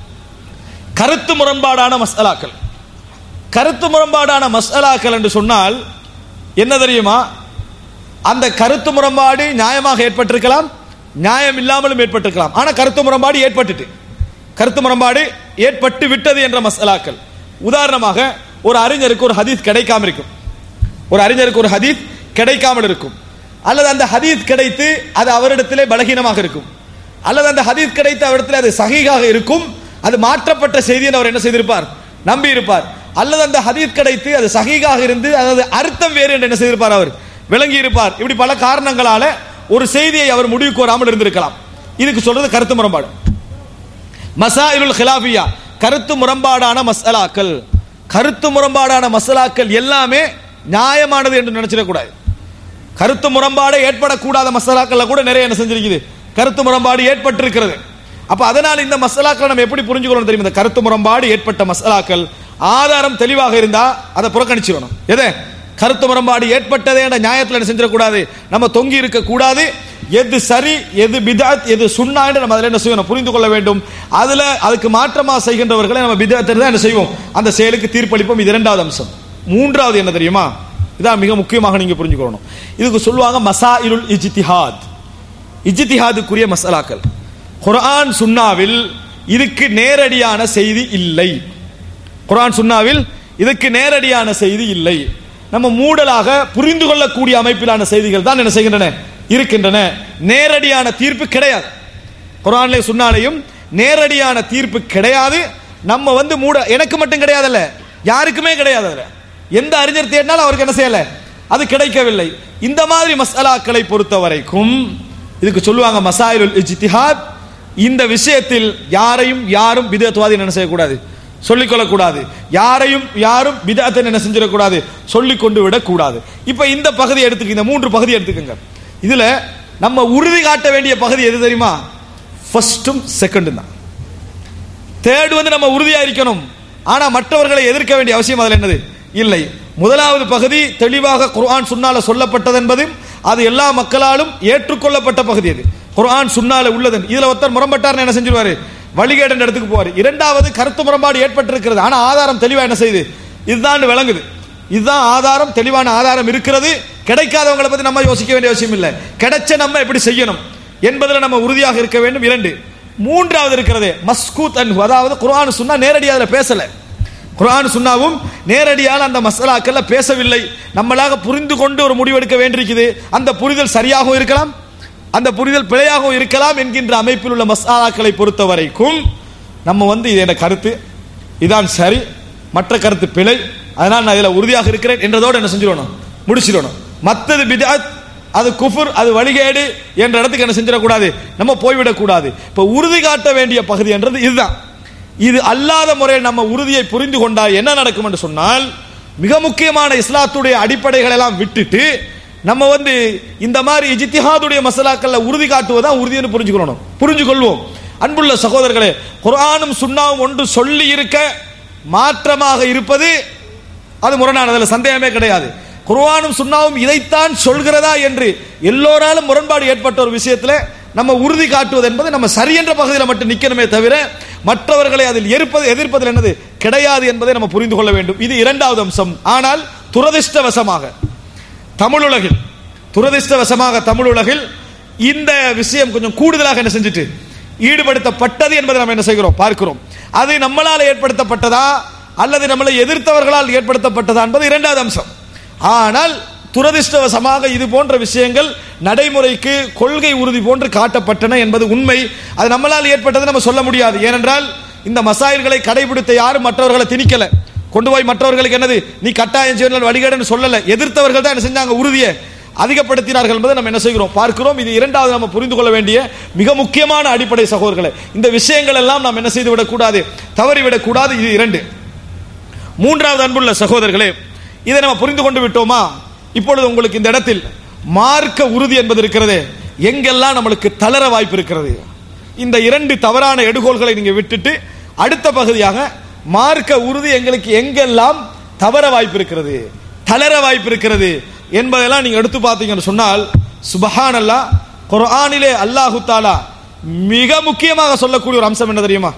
கருத்து முரண்பாடான மசாலாக்கள் கருத்து முரண்பாடான மசாலாக்கள் என்று சொன்னால் என்ன தெரியுமா அந்த கருத்து முரண்பாடு நியாயமாக ஏற்பட்டிருக்கலாம் நியாயம் இல்லாமலும் ஏற்பட்டிருக்கலாம் ஆனா கருத்து முரண்பாடு ஏற்பட்டுட்டு கருத்து முரண்பாடு ஏற்பட்டு விட்டது என்ற மசாலாக்கள் உதாரணமாக ஒரு அறிஞருக்கு ஒரு ஹதீஸ் கிடைக்காம இருக்கும் ஒரு அறிஞருக்கு ஒரு ஹதீஸ் கிடைக்காமல் இருக்கும் அல்லது அந்த ஹதீஸ் கிடைத்து அது அவரிடத்திலே பலகீனமாக இருக்கும் அல்லது அந்த ஹதீஸ் கிடைத்து அவரிடத்தில் அது சகிகாக இருக்கும் அது மாற்றப்பட்ட செய்தி அவர் என்ன செய்திருப்பார் நம்பி இருப்பார் அல்லது அந்த ஹதீஸ் கிடைத்து அது சகிகாக இருந்து அதாவது அர்த்தம் வேறு என்று என்ன செய்திருப்பார் அவர் விளங்கி இருப்பார் இப்படி பல காரணங்களால ஒரு செய்தியை அவர் முடிவுக்கு வராமல் இருந்திருக்கலாம் இதுக்கு சொல்றது கருத்து முரண்பாடு மசாயிலுல் ஹிலாஃபியா கருத்து முரண்பாடான மசாலாக்கள் கருத்து முரண்பாடான மசாலாக்கள் எல்லாமே நியாயமானது என்று நினைச்சிடக்கூடாது கருத்து முரண்பாடு ஏற்படக்கூடாத மசாலாக்கள்ல கூட நிறைய என்ன செஞ்சிருக்குது கருத்து முரண்பாடு ஏற்பட்டிருக்கிறது அப்ப அதனால் இந்த மசாலாக்களை நம்ம எப்படி புரிஞ்சுக்கணும் தெரியும் இந்த கருத்து முரண்பாடு ஏற்பட்ட மசாலாக்கள் ஆதாரம் தெளிவாக இருந்தா அதை புறக்கணிச்சிடணும் எதை கருத்து முரண்பாடு ஏற்பட்டதே என்ற நியாயத்தில் என்ன செஞ்சிடக்கூடாது நம்ம தொங்கி இருக்க கூடாது எது சரி எது பிதாத் எது சுண்ணா என்று நம்ம அதில் என்ன செய்யணும் புரிந்து கொள்ள வேண்டும் அதுல அதுக்கு மாற்றமா செய்கின்றவர்களை நம்ம பிதாத்தை தான் என்ன செய்வோம் அந்த செயலுக்கு தீர்ப்பளிப்போம் இது இரண்டாவது அம்சம் மூன்றாவது என்ன தெரியுமா இதான் மிக முக்கியமாக நீங்க புரிஞ்சுக்கணும் இதுக்கு சொல்லுவாங்க மசாயிலுல் இஜ்திஹாத் இஜ்திஹாதுக்குரிய மசாலாக்கள் குர்ஆன் சுன்னாவில் இதுக்கு நேரடியான செய்தி இல்லை குர்ஆன் சுன்னாவில் இதுக்கு நேரடியான செய்தி இல்லை நம்ம மூடலாக புரிந்து கொள்ளக்கூடிய அமைப்பிலான செய்திகள் தான் என்ன செய்கின்றன இருக்கின்றன நேரடியான தீர்ப்பு கிடையாது குர்ஆன்ல சுன்னாலையும் நேரடியான தீர்ப்பு கிடையாது நம்ம வந்து மூட எனக்கு மட்டும் கிடையாதுல்ல யாருக்குமே கிடையாது அதுல எந்த அறிஞர் தேடினாலும் அவருக்கு என்ன செய்யல அது கிடைக்கவில்லை இந்த மாதிரி மசாலாக்களை பொறுத்த வரைக்கும் இதுக்கு சொல்லுவாங்க மசாயிலுல் இஜ்திஹாத் இந்த விஷயத்தில் யாரையும் யாரும் பிதத்வாதி என்ன செய்யக்கூடாது சொல்லிக் கொள்ளக்கூடாது யாரையும் யாரும் பிதத்தை என்ன செஞ்சிடக்கூடாது சொல்லிக் கொண்டு விடக்கூடாது இப்ப இந்த பகுதி எடுத்துக்க இந்த மூன்று பகுதி எடுத்துக்கங்க இதுல நம்ம உறுதி காட்ட வேண்டிய பகுதி எது தெரியுமா ஃபர்ஸ்டும் செகண்டும் தான் தேர்ட் வந்து நம்ம உறுதியா இருக்கணும் ஆனா மற்றவர்களை எதிர்க்க வேண்டிய அவசியம் அதுல என்னது இல்லை முதலாவது பகுதி தெளிவாக குர்ஆன் சுன்னால சொல்லப்பட்டது என்பதும் அது எல்லா மக்களாலும் ஏற்றுக்கொள்ளப்பட்ட பகுதி அது குர்ஆன் சுன்னால உள்ளது இதுல ஒருத்தர் முரம்பட்டார்னு என்ன செஞ்சிருவாரு வழிகேடன் இடத்துக்கு போவார் இரண்டாவது கருத்து முரண்பாடு ஏற்பட்டிருக்கிறது ஆனா ஆதாரம் தெளிவா என்ன செய்யுது இதுதான் விளங்குது இதுதான் ஆதாரம் தெளிவான ஆதாரம் இருக்கிறது கிடைக்காதவங்களை பத்தி நம்ம யோசிக்க வேண்டிய அவசியம் இல்லை கிடைச்ச நம்ம எப்படி செய்யணும் என்பதில் நம்ம உறுதியாக இருக்க வேண்டும் இரண்டு மூன்றாவது இருக்கிறது மஸ்கூத் அன்ஹு அதாவது குர்ஆன் சுன்னா நேரடியாக அதுல பேசல குர்ஆன் சுன்னாவும் நேரடியாக அந்த மசாலாக்கள்ல பேசவில்லை நம்மளாக புரிந்து கொண்டு ஒரு முடிவெடுக்க வேண்டியிருக்குது அந்த புரிதல் சரியாகவும் இருக்கலாம் அந்த புரிதல் பிழையாகவும் இருக்கலாம் என்கின்ற அமைப்பில் உள்ள மசாலாக்களை பொறுத்த வரைக்கும் நம்ம வந்து இது என் கருத்து இதான் சரி மற்ற கருத்து பிழை அதனால் நான் இதில் உறுதியாக இருக்கிறேன் என்றதோடு என்ன செஞ்சிடணும் முடிச்சிடணும் மற்றது பிதாத் அது குஃபுர் அது வழிகேடு என்ற இடத்துக்கு என்ன செஞ்சிடக்கூடாது நம்ம போய்விடக்கூடாது இப்போ உறுதி காட்ட வேண்டிய பகுதி என்றது இதுதான் இது அல்லாத முறையில் நம்ம உறுதியை புரிந்து கொண்டால் என்ன நடக்கும் என்று சொன்னால் மிக முக்கியமான இஸ்லாத்துடைய அடிப்படைகள் எல்லாம் விட்டுட்டு நம்ம வந்து இந்த மாதிரி இஜித்திஹாதுடைய மசாலாக்கள்ல உறுதி காட்டுவதா உறுதின்னு புரிஞ்சுக்கணும் புரிஞ்சு கொள்வோம் அன்புள்ள சகோதரர்களே குர்ஆனும் சுன்னாவும் ஒன்று சொல்லி இருக்க மாற்றமாக இருப்பது அது முரணானதில் சந்தேகமே கிடையாது குர்ஆனும் சுன்னாவும் இதைத்தான் சொல்கிறதா என்று எல்லோராலும் முரண்பாடு ஏற்பட்ட ஒரு விஷயத்தில் நம்ம உறுதி காட்டுவது என்பது நம்ம சரி என்ற பகுதியில் மட்டும் நிற்கணுமே தவிர மற்றவர்களை அதில் எதிர்ப்பது எதிர்ப்பதில் என்னது கிடையாது என்பதை நம்ம புரிந்து கொள்ள வேண்டும் இது இரண்டாவது அம்சம் ஆனால் துரதிர்ஷ்டவசமாக தமிழுலகில் துரதிர்ஷ்டவசமாக தமிழுலகில் இந்த விஷயம் கொஞ்சம் கூடுதலாக என்ன செஞ்சுட்டு ஈடுபடுத்தப்பட்டது என்பதை நம்ம என்ன செய்கிறோம் பார்க்கிறோம் அது நம்மளால் ஏற்படுத்தப்பட்டதா அல்லது நம்மளை எதிர்த்தவர்களால் ஏற்படுத்தப்பட்டதா என்பது இரண்டாவது அம்சம் ஆனால் துரதிர்ஷ்டவசமாக இது போன்ற விஷயங்கள் நடைமுறைக்கு கொள்கை உறுதி போன்று காட்டப்பட்டன என்பது உண்மை அது நம்மளால் ஏற்பட்டது நம்ம சொல்ல முடியாது ஏனென்றால் இந்த மசாயில்களை கடைபிடித்த யாரும் மற்றவர்களை திணிக்கல கொண்டு போய் மற்றவர்களுக்கு என்னது நீ கட்டாயம் செய்யணும் வழிகேடுன்னு சொல்லல எதிர்த்தவர்கள் தான் என்ன செஞ்சாங்க உறுதியை அதிகப்படுத்தினார்கள் என்பதை நம்ம என்ன செய்கிறோம் பார்க்கிறோம் இது இரண்டாவது நம்ம புரிந்து கொள்ள வேண்டிய மிக முக்கியமான அடிப்படை சகோதரர்களை இந்த விஷயங்கள் எல்லாம் நாம் என்ன செய்து விடக்கூடாது தவறிவிடக் கூடாது இது இரண்டு மூன்றாவது அன்புள்ள சகோதரர்களே இதை நம்ம புரிந்து கொண்டு விட்டோமா இப்பொழுது உங்களுக்கு இந்த இடத்தில் மார்க்க உறுதி என்பது இருக்கிறது எங்கெல்லாம் நம்மளுக்கு தளர வாய்ப்பு இருக்கிறது இந்த இரண்டு தவறான எடுகோள்களை நீங்க விட்டுட்டு அடுத்த பகுதியாக மார்க்க உறுதி எங்களுக்கு எங்கெல்லாம் தவற வாய்ப்பு இருக்கிறது தளர வாய்ப்பு இருக்கிறது என்பதெல்லாம் நீங்க எடுத்து பார்த்தீங்கன்னு சொன்னால் சுபஹான் அல்லா குர்ஆனிலே அல்லாஹு தாலா மிக முக்கியமாக சொல்லக்கூடிய ஒரு அம்சம் என்ன தெரியுமா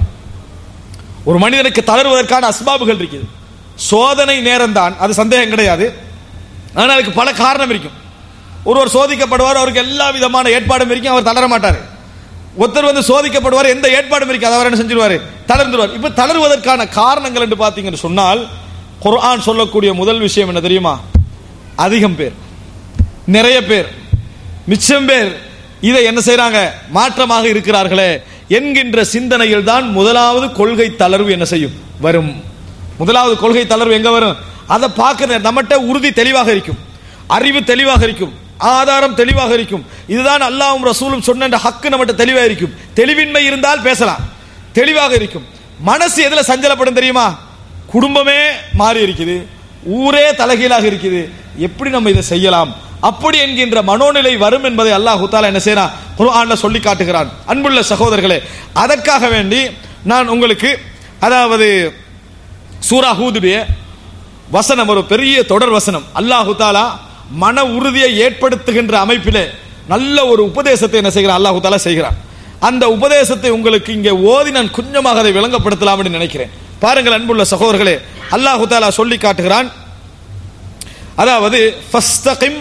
ஒரு மனிதனுக்கு தளர்வதற்கான அஸ்பாபுகள் இருக்குது சோதனை நேரம் தான் அது சந்தேகம் கிடையாது ஆனால் அதுக்கு பல காரணம் இருக்கும் ஒருவர் சோதிக்கப்படுவார் அவருக்கு எல்லா விதமான ஏற்பாடும் இருக்கும் அவர் தளர மாட்டார் ஒருத்தர் வந்து சோதிக்கப்படுவார் எந்த ஏற்பாடும் இருக்காது அவர் என்ன செஞ்சிருவார் தளர்ந்துருவார் இப்ப தளர்வதற்கான காரணங்கள் என்று பார்த்தீங்கன்னு சொன்னால் குர்ஆன் சொல்லக்கூடிய முதல் விஷயம் என்ன தெரியுமா அதிகம் பேர் நிறைய பேர் மிச்சம் பேர் இதை என்ன செய்றாங்க மாற்றமாக இருக்கிறார்களே என்கின்ற சிந்தனையில் தான் முதலாவது கொள்கை தளர்வு என்ன செய்யும் வரும் முதலாவது கொள்கை தளர்வு எங்க வரும் அதை பார்க்க நம்மகிட்ட உறுதி தெளிவாக இருக்கும் அறிவு தெளிவாக இருக்கும் ஆதாரம் தெளிவாக இருக்கும் இதுதான் அல்லாஹ்வும் ரசூலும் சொன்ன ஹக்கு நம்மகிட்ட தெளிவாக இருக்கும் தெளிவின்மை இருந்தால் பேசலாம் தெளிவாக இருக்கும் மனசு எதுல சஞ்சலப்படும் தெரியுமா குடும்பமே மாறி இருக்குது ஊரே தலைகீழாக இருக்குது எப்படி நம்ம இதை செய்யலாம் அப்படி என்கின்ற மனோநிலை வரும் என்பதை அல்லாஹ் தாலா என்ன செய்யறான் குர்ஆன்ல சொல்லி காட்டுகிறான் அன்புள்ள சகோதரர்களே அதற்காக வேண்டி நான் உங்களுக்கு அதாவது சூரா ஹூதுடைய வசனம் ஒரு பெரிய தொடர் வசனம் அல்லாஹு தாலா மன உறுதியை ஏற்படுத்துகின்ற அமைப்பிலே நல்ல ஒரு உபதேசத்தை என்ன செய்கிறான் அல்லாஹு தாலா செய்கிறான் அந்த உபதேசத்தை உங்களுக்கு இங்கே ஓதி நான் கொஞ்சமாக அதை விளங்கப்படுத்தலாம் என்று நினைக்கிறேன் பாருங்கள் அன்புள்ள சகோதரர்களே அல்லாஹு தாலா சொல்லி காட்டுகிறான் அதாவது ஃபஸ்தகிம்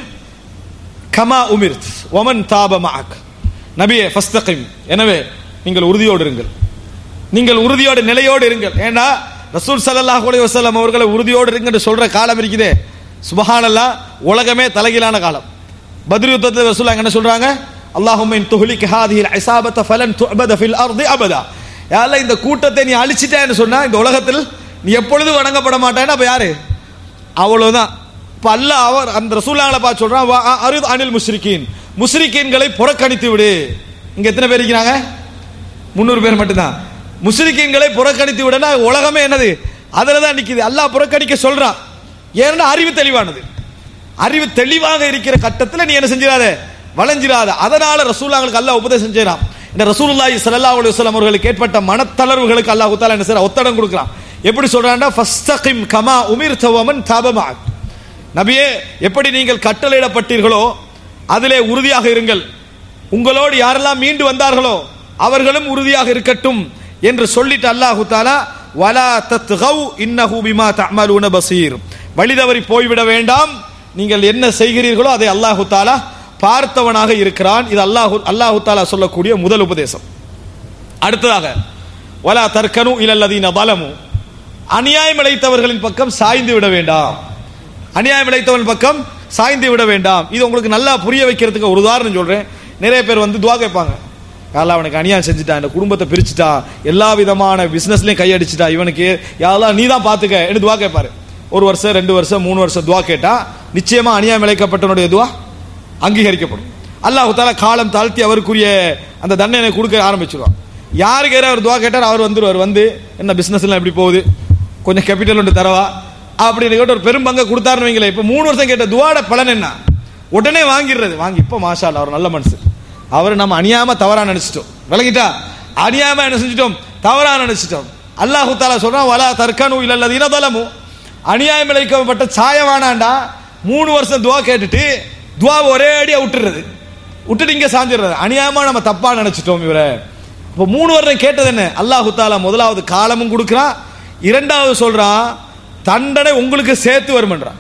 கமா உமிர்த் ஒமன் தாப மஅக் நபியே ஃபஸ்தகிம் எனவே நீங்கள் உறுதியோடு இருங்கள் நீங்கள் உறுதியோடு நிலையோடு இருங்கள் ஏன்னா ரசூல் ஸல்லல்லாஹு அலைஹி வஸல்லம் அவர்களை உறுதியோடு இருங்கன்னு சொல்ற காலம் இருக்குதே சுபஹானல்லாஹ் உலகமே தலைகீழான காலம் பத்ர் யுத்தத்தில் ரசூல் என்ன சொல்றாங்க அல்லாஹும்ம இன் துஹ்லிக் ஹாதிஹில் இஸாபத ஃபலன் துஅபத ஃபில் அர்தி அபதா யா அல்லாஹ் இந்த கூட்டத்தை நீ அழிச்சிட்டேன்னு சொன்னா இந்த உலகத்தில் நீ எப்பொழுதும் வணங்கப்பட மாட்டேன்னு அப்ப யாரு அவ்வளவுதான் இப்ப அல்லாஹ் அவர் அந்த ரசூலாங்களை பார்த்து சொல்றான் வா அரித் அனில் முஸ்ரிக்கீன் முஸ்ரிக்கீன்களை புறக்கணித்து விடு இங்க எத்தனை பேர் இருக்கிறாங்க முந்நூறு பேர் மட்டும்தான் முஸ்லிக்கீன்களை புறக்கணித்து விடனா உலகமே என்னது அதில் தான் நிற்குது அல்லாஹ் புறக்கணிக்க சொல்றான் ஏன்னா அறிவு தெளிவானது அறிவு தெளிவாக இருக்கிற கட்டத்தில் நீ என்ன செஞ்சிடாத வளைஞ்சிராத அதனால ரசூலாங்களுக்கு அல்லாஹ் உபதேசம் செய்யறான் இந்த ரசூலுல்லாஹி ஸல்லல்லாஹு அலைஹி வஸல்லம் அவர்களுக்கு ஏற்பட்ட மனத்தளர்வுகளுக்கு அல்லாஹ் தஆலா என்ன செய்யறான் ஒத்தடம் கொடுக்குறான் எப்படி சொல்றான்னா ஃபஸ்தகிம் கமா உமிர்த வமன் தபமஅக் நபியே எப்படி நீங்கள் கட்டளையிடப்பட்டீர்களோ அதிலே உறுதியாக இருங்கள் உங்களோடு யாரெல்லாம் மீண்டு வந்தார்களோ அவர்களும் உறுதியாக இருக்கட்டும் என்று சொல்லிட்டு அல்லாஹு தாலா வலா தத்கவ் இன்னஹு பிமா தஅமலூன பசீர் வழிதவறி போய்விட வேண்டாம் நீங்கள் என்ன செய்கிறீர்களோ அதை அல்லாஹு தாலா பார்த்தவனாக இருக்கிறான் இது அல்லாஹு அல்லாஹு தாலா சொல்லக்கூடிய முதல் உபதேசம் அடுத்ததாக வலா தர்க்கனு இலல்லதீன பலமு அநியாயம் இழைத்தவர்களின் பக்கம் சாய்ந்து விட வேண்டாம் அநியாயம் இழைத்தவன் பக்கம் சாய்ந்து விட வேண்டாம் இது உங்களுக்கு நல்லா புரிய வைக்கிறதுக்கு ஒரு உதாரணம் சொல்றேன் நிறைய பேர் வந்து துவா கேட்பாங்க யாரெல்லாம் அவனுக்கு அநியாயம் செஞ்சுட்டான் இந்த குடும்பத்தை பிரிச்சுட்டா எல்லா விதமான பிசினஸ்லயும் கையடிச்சுட்டா இவனுக்கு யாரெல்லாம் நீ தான் பாத்துக்க என்று துவா கேட்பாரு ஒரு வருஷம் ரெண்டு வருஷம் மூணு வருஷம் துவா கேட்டா நிச்சயமா அநியாயம் இழைக்கப்பட்டவனுடைய துவா அங்கீகரிக்கப்படும் அல்லாஹ் தாலா காலம் தாழ்த்தி அவருக்குரிய அந்த தண்டனை கொடுக்க ஆரம்பிச்சிருவான் யாருக்கு அவர் துவா கேட்டார் அவர் வந்துருவார் வந்து என்ன பிசினஸ் எல்லாம் எப்படி போகுது கொஞ்சம் கேபிட்டல் ஒன்று தரவா அப்படின்னு கேட்டு ஒரு பெரும் பங்கை கொடுத்தாருன்னு வைங்களேன் இப்போ மூணு வருஷம் கேட்ட துவாட பலன் என்ன உடனே வாங்கிடுறது வாங்கி இப்போ மாஷா அல்லாஹ், அவர் நல்ல மனுஷன் அவர் நம்ம அநியாயமா தவறா நினைச்சிட்டோம் விளங்கிட்டா அநியாயமா என்ன செஞ்சிட்டோம் தவறா நினைச்சிட்டோம் அல்லாஹு தாலா சொல்றான் வலா தர்கனு இல்லல்லதீன தலமு அநியாயம் இழைக்கப்பட்ட சாயவானாண்டா மூணு வருஷம் துவா கேட்டுட்டு துவா ஒரே அடியா விட்டுறது விட்டுட்டு இங்க சாஞ்சிடுறது அநியாயமா நம்ம தப்பா நினைச்சிட்டோம் இவரை இப்போ மூணு வருடம் கேட்டது என்ன அல்லாஹு தாலா முதலாவது காலமும் கொடுக்குறான் இரண்டாவது சொல்றான் தண்டனை உங்களுக்கு சேர்த்து வருமன்றான்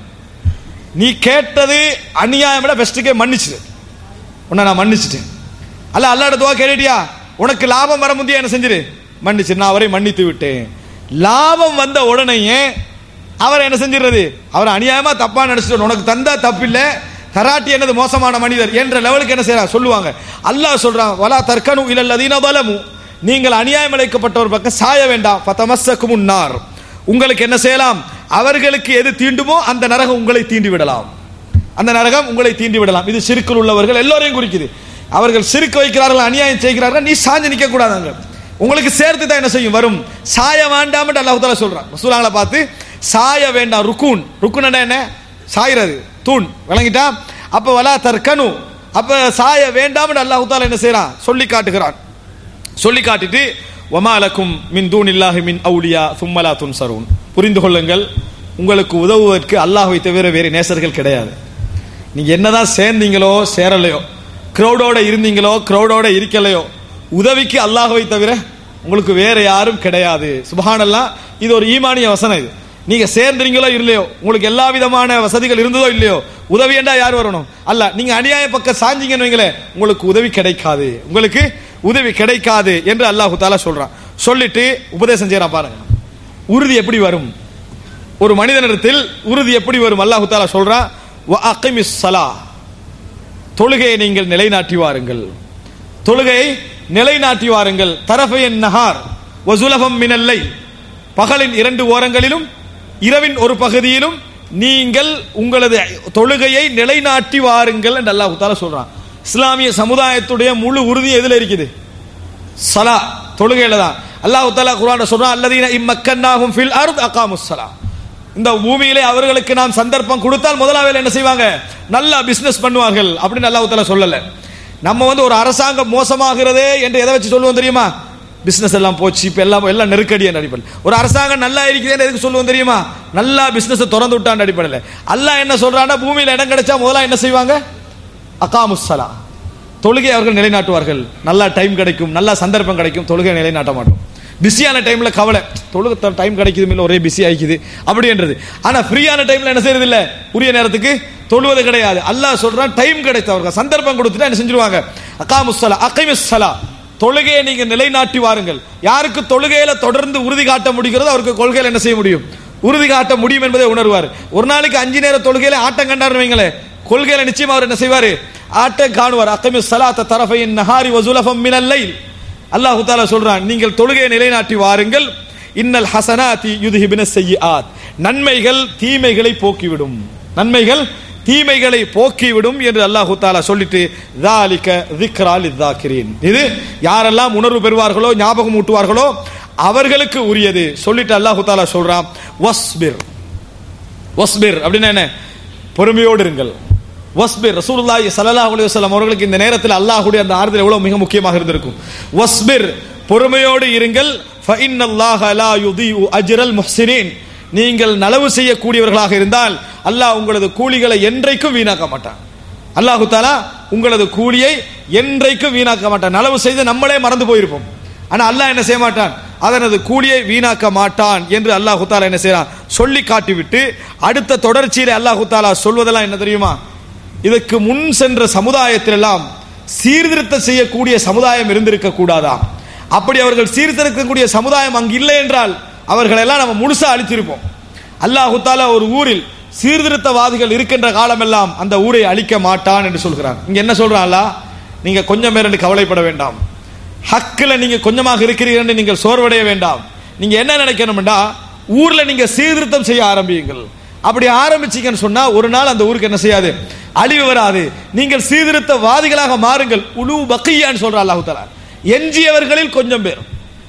நீ கேட்டது அநியாயம் விட பெஸ்ட்டுக்கே மன்னிச்சிடு உன்னை நான் மன்னிச்சிட்டேன் அல்ல அல்லாட துவா கேட்டியா உனக்கு லாபம் வர முந்தைய என்ன செஞ்சிரு மன்னிச்சு நான் அவரை மன்னித்து விட்டேன் லாபம் வந்த உடனேயே அவர் என்ன செஞ்சிடுறது அவர் அநியாயமா தப்பா நினைச்சிட்டு உனக்கு தந்தா தப்பில்லை கராட்டி என்னது மோசமான மனிதர் என்ற லெவலுக்கு என்ன செய்யறான் சொல்லுவாங்க அல்லாஹ் சொல்றான் வலா தர்கனு இலல்லதீன பலமு நீங்கள் அநியாயம் இழைக்கப்பட்டவர் பக்கம் சாய வேண்டாம் பத்தமஸ்ஸக்கும் முன்னார் உங்களுக்கு என்ன செய்யலாம் அவர்களுக்கு எது தீண்டுமோ அந்த நரகம் உங்களை தீண்டி விடலாம் அந்த நரகம் உங்களை தீண்டி விடலாம் இது சிறுக்கில் உள்ளவர்கள் எல்லோரையும் குறிக்குது அவர்கள் சிறுக்கு வைக்கிறார்கள் அநியாயம் செய்கிறார்கள் நீ சாஞ்சு நிக்க கூடாதாங்க உங்களுக்கு சேர்த்து தான் என்ன செய்யும் வரும் சாய வேண்டாம் அல்லாஹ் தாலா சொல்றான் ரசூலாங்களை பார்த்து சாய வேண்டாம் ருக்கூன் ருக்குன் என்ன சாயிறது தூண் விளங்கிட்டா அப்ப வலா தர்கனு அப்ப சாய வேண்டாம் அல்லாஹ் தாலா என்ன செய்யறான் சொல்லி காட்டுகிறான் சொல்லி காட்டிட்டு ஒமாலக்கும் மின் தூன் இல்லாஹி மின் அவுலியா சும்மலா துன்சரூன் புரிந்து கொள்ளுங்கள் உங்களுக்கு உதவுவதற்கு அல்லாஹ்வை தவிர வேறு நேசர்கள் கிடையாது நீங்க என்னதான் சேர்ந்தீங்களோ சேரலையோ கிரௌடோட இருந்தீங்களோ கிரௌடோட இருக்கலையோ உதவிக்கு அல்லாஹ்வை தவிர உங்களுக்கு வேற யாரும் கிடையாது சுபஹானல்லாஹ் இது ஒரு ஈமானிய வசனம் இது நீங்க சேர்ந்துறீங்களோ இல்லையோ உங்களுக்கு எல்லா விதமான வசதிகள் இருந்ததோ இல்லையோ உதவி என்றா யார் வரணும் அல்ல நீங்க அநியாய பக்கம் சாஞ்சிங்கன்னு வைங்களேன் உங்களுக்கு உதவி கிடைக்காது உங்களுக்கு உதவி கிடைக்காது என்று அல்லாஹு தாலா சொல்றான் சொல்லிட்டு உபதேசம் செய்யறான் பாருங்க உறுதி எப்படி வரும் ஒரு மனிதனிடத்தில் உறுதி எப்படி வரும் அல்லாஹு தாலா சொல்றான் "வ அகிமிஸ் ஸலா." தொழுகையை நீங்கள் நிலைநாட்டி வாருங்கள் தொழுகையை நிலைநாட்டி வாருங்கள் தரஃபையன் நஹார் வசுலபம் மினல்லை பகலின் இரண்டு ஓரங்களிலும் இரவின் ஒரு பகுதியிலும் நீங்கள் உங்களது தொழுகையை நிலைநாட்டி வாருங்கள் என்று அல்லாஹ் தாலா சொல்றான் இஸ்லாமிய சமுதாயத்துடைய முழு உறுதி எதுல இருக்குது சலா தொழுகையில தான் அல்லாஹ் தாலா குர்ஆன்ல சொல்றான் அல்லதீன இம்மக்கன்னாஹும் ஃபில் அர்த் அகாமுஸ் ஸலா இந்த பூமியிலே அவர்களுக்கு நாம் சந்தர்ப்பம் கொடுத்தால் முதலாவது என்ன செய்வாங்க நல்லா பிசினஸ் பண்ணுவார்கள் அப்படின்னு அல்லாஹ் தாலா சொல்லல நம்ம வந்து ஒரு அரசாங்கம் மோசமாகிறதே என்று எதை வச்சு சொல்லுவோம் தெரியுமா பிசினஸ் எல்லாம் போச்சு இப்ப எல்லாம் எல்லாம் நெருக்கடி என்ற அடிப்படையில் ஒரு அரசாங்கம் நல்லா இருக்குதுன்னு எதுக்கு சொல்லுவோம் தெரியுமா நல்லா பிசினஸ் திறந்து விட்டான் அடிப்படையில் அல்லாஹ் என்ன சொல்றான்னா பூமியில இடம் கிடைச்சா முதல்ல என்ன செய்வாங்க அகாமுஸ்ஸலா தொழுகை அவர்கள் நிலைநாட்டுவார்கள் நல்லா டைம் கிடைக்கும் நல்லா சந்தர்ப்பம் கிடைக்கும் தொழுகை நிலைநாட்ட மாட்டோம் பிஸியான டைம்ல கவலை தொழுக டைம் கிடைக்குது இல்லை ஒரே பிஸி ஆயிக்குது அப்படின்றது ஆனா ஃப்ரீயான டைம்ல என்ன செய்யறது இல்ல உரிய நேரத்துக்கு தொழுவது கிடையாது அல்லாஹ் சொல்றான் டைம் கிடைத்தவர்கள் சந்தர்ப்பம் கொடுத்துட்டு என்ன செஞ்சிருவாங்க அகாமுஸ்ஸலா அகைமுஸ்ஸலா தொழுகையை நீங்க நிலைநாட்டி வாருங்கள் யாருக்கு தொழுகையில தொடர்ந்து உறுதி காட்ட முடிகிறதோ அவருக்கு கொள்கையில என்ன செய்ய முடியும் உறுதி காட்ட முடியும் என்பதை உணர்வார் ஒரு நாளைக்கு அஞ்சு நேர தொழுகையில ஆட்டம் கண்டாருன்னு வைங்களேன் கொள்கையில நிச்சயமா அவர் என்ன செய்வாரு ஆட்டம் காணுவார் அக்கமி சலாத்த தரஃபையின் நஹாரி வசூலஃபம் மினல் லைல் அல்லாஹு தாலா சொல்றான் நீங்கள் தொழுகையை நிலைநாட்டி வாருங்கள் இன்னல் ஹசனாதி யுதுஹிபின செய்யாத் நன்மைகள் தீமைகளை போக்கிவிடும் நன்மைகள் தீமைகளை போக்கிவிடும் என்று அல்லாஹு தாலா சொல்லிட்டு தாலிக திக்ரால் இதாக்கிறேன் இது யாரெல்லாம் உணர்வு பெறுவார்களோ ஞாபகம் ஊட்டுவார்களோ அவர்களுக்கு உரியது சொல்லிட்டு அல்லாஹு தாலா சொல்றான் வஸ்பிர் வஸ்பிர் அப்படின்னா என்ன பொறுமையோடு இருங்கள் வஸ்பிர் ரசூலுல்லாஹி ஸல்லல்லாஹு அலைஹி வஸல்லம் அவர்களுக்கு இந்த நேரத்தில் அல்லாஹ்வுடைய அந்த ஆறுதல் எவ்வளவு மிக முக்கியமாக இருந்திருக்கும் வஸ்பிர் பொறுமையோடு இருங்கள் ஃபஇன்னல்லாஹ லா யுதீஉ அஜ்ரல் முஹ்சினீன் நீங்கள் நலவு செய்யக்கூடியவர்களாக இருந்தால் அல்லாஹ் உங்களது கூலிகளை என்றைக்கும் வீணாக்க மாட்டான் அல்லாஹு தாலா உங்களது கூலியை என்றைக்கும் வீணாக்க மாட்டான் நலவு செய்து நம்மளே மறந்து போயிருப்போம் ஆனா அல்லாஹ் என்ன செய்ய மாட்டான் அதனது கூலியை வீணாக்க மாட்டான் என்று அல்லாஹு தாலா என்ன செய்யறான் சொல்லி காட்டிவிட்டு அடுத்த தொடர்ச்சியில அல்லாஹு தாலா சொல்வதெல்லாம் என்ன தெரியுமா இதற்கு முன் சென்ற சமுதாயத்திலெல்லாம் சீர்திருத்தம் செய்யக்கூடிய சமுதாயம் இருந்திருக்க கூடாதா அப்படி அவர்கள் சீர்திருத்தக்கூடிய சமுதாயம் அங்கு இல்லை என்றால் அவர்களெல்லாம் நம்ம முழுசா அழிச்சிருப்போம் அல்லாஹு தாலா ஒரு ஊரில் சீர்திருத்தவாதிகள் இருக்கின்ற காலமெல்லாம் அந்த ஊரை அழிக்க மாட்டான் என்று சொல்கிறான் இங்க என்ன சொல்றான் அல்லாஹ் நீங்க கொஞ்சம் பேர் என்று கவலைப்பட வேண்டாம் ஹக்கில் நீங்க கொஞ்சமாக இருக்கிறீர்கள் என்று நீங்கள் சோர்வடைய வேண்டாம் நீங்க என்ன நினைக்கணும்டா ஊர்ல நீங்க சீர்திருத்தம் செய்ய ஆரம்பியுங்கள் அப்படி ஆரம்பிச்சீங்கன்னு சொன்னா ஒரு நாள் அந்த ஊருக்கு என்ன செய்யாது அழிவு வராது நீங்கள் சீர்திருத்தவாதிகளாக மாறுங்கள் உலு பக்கியான்னு சொல்ற அல்லாஹு தலா எஞ்சியவர்களில் கொஞ்சம் பேர்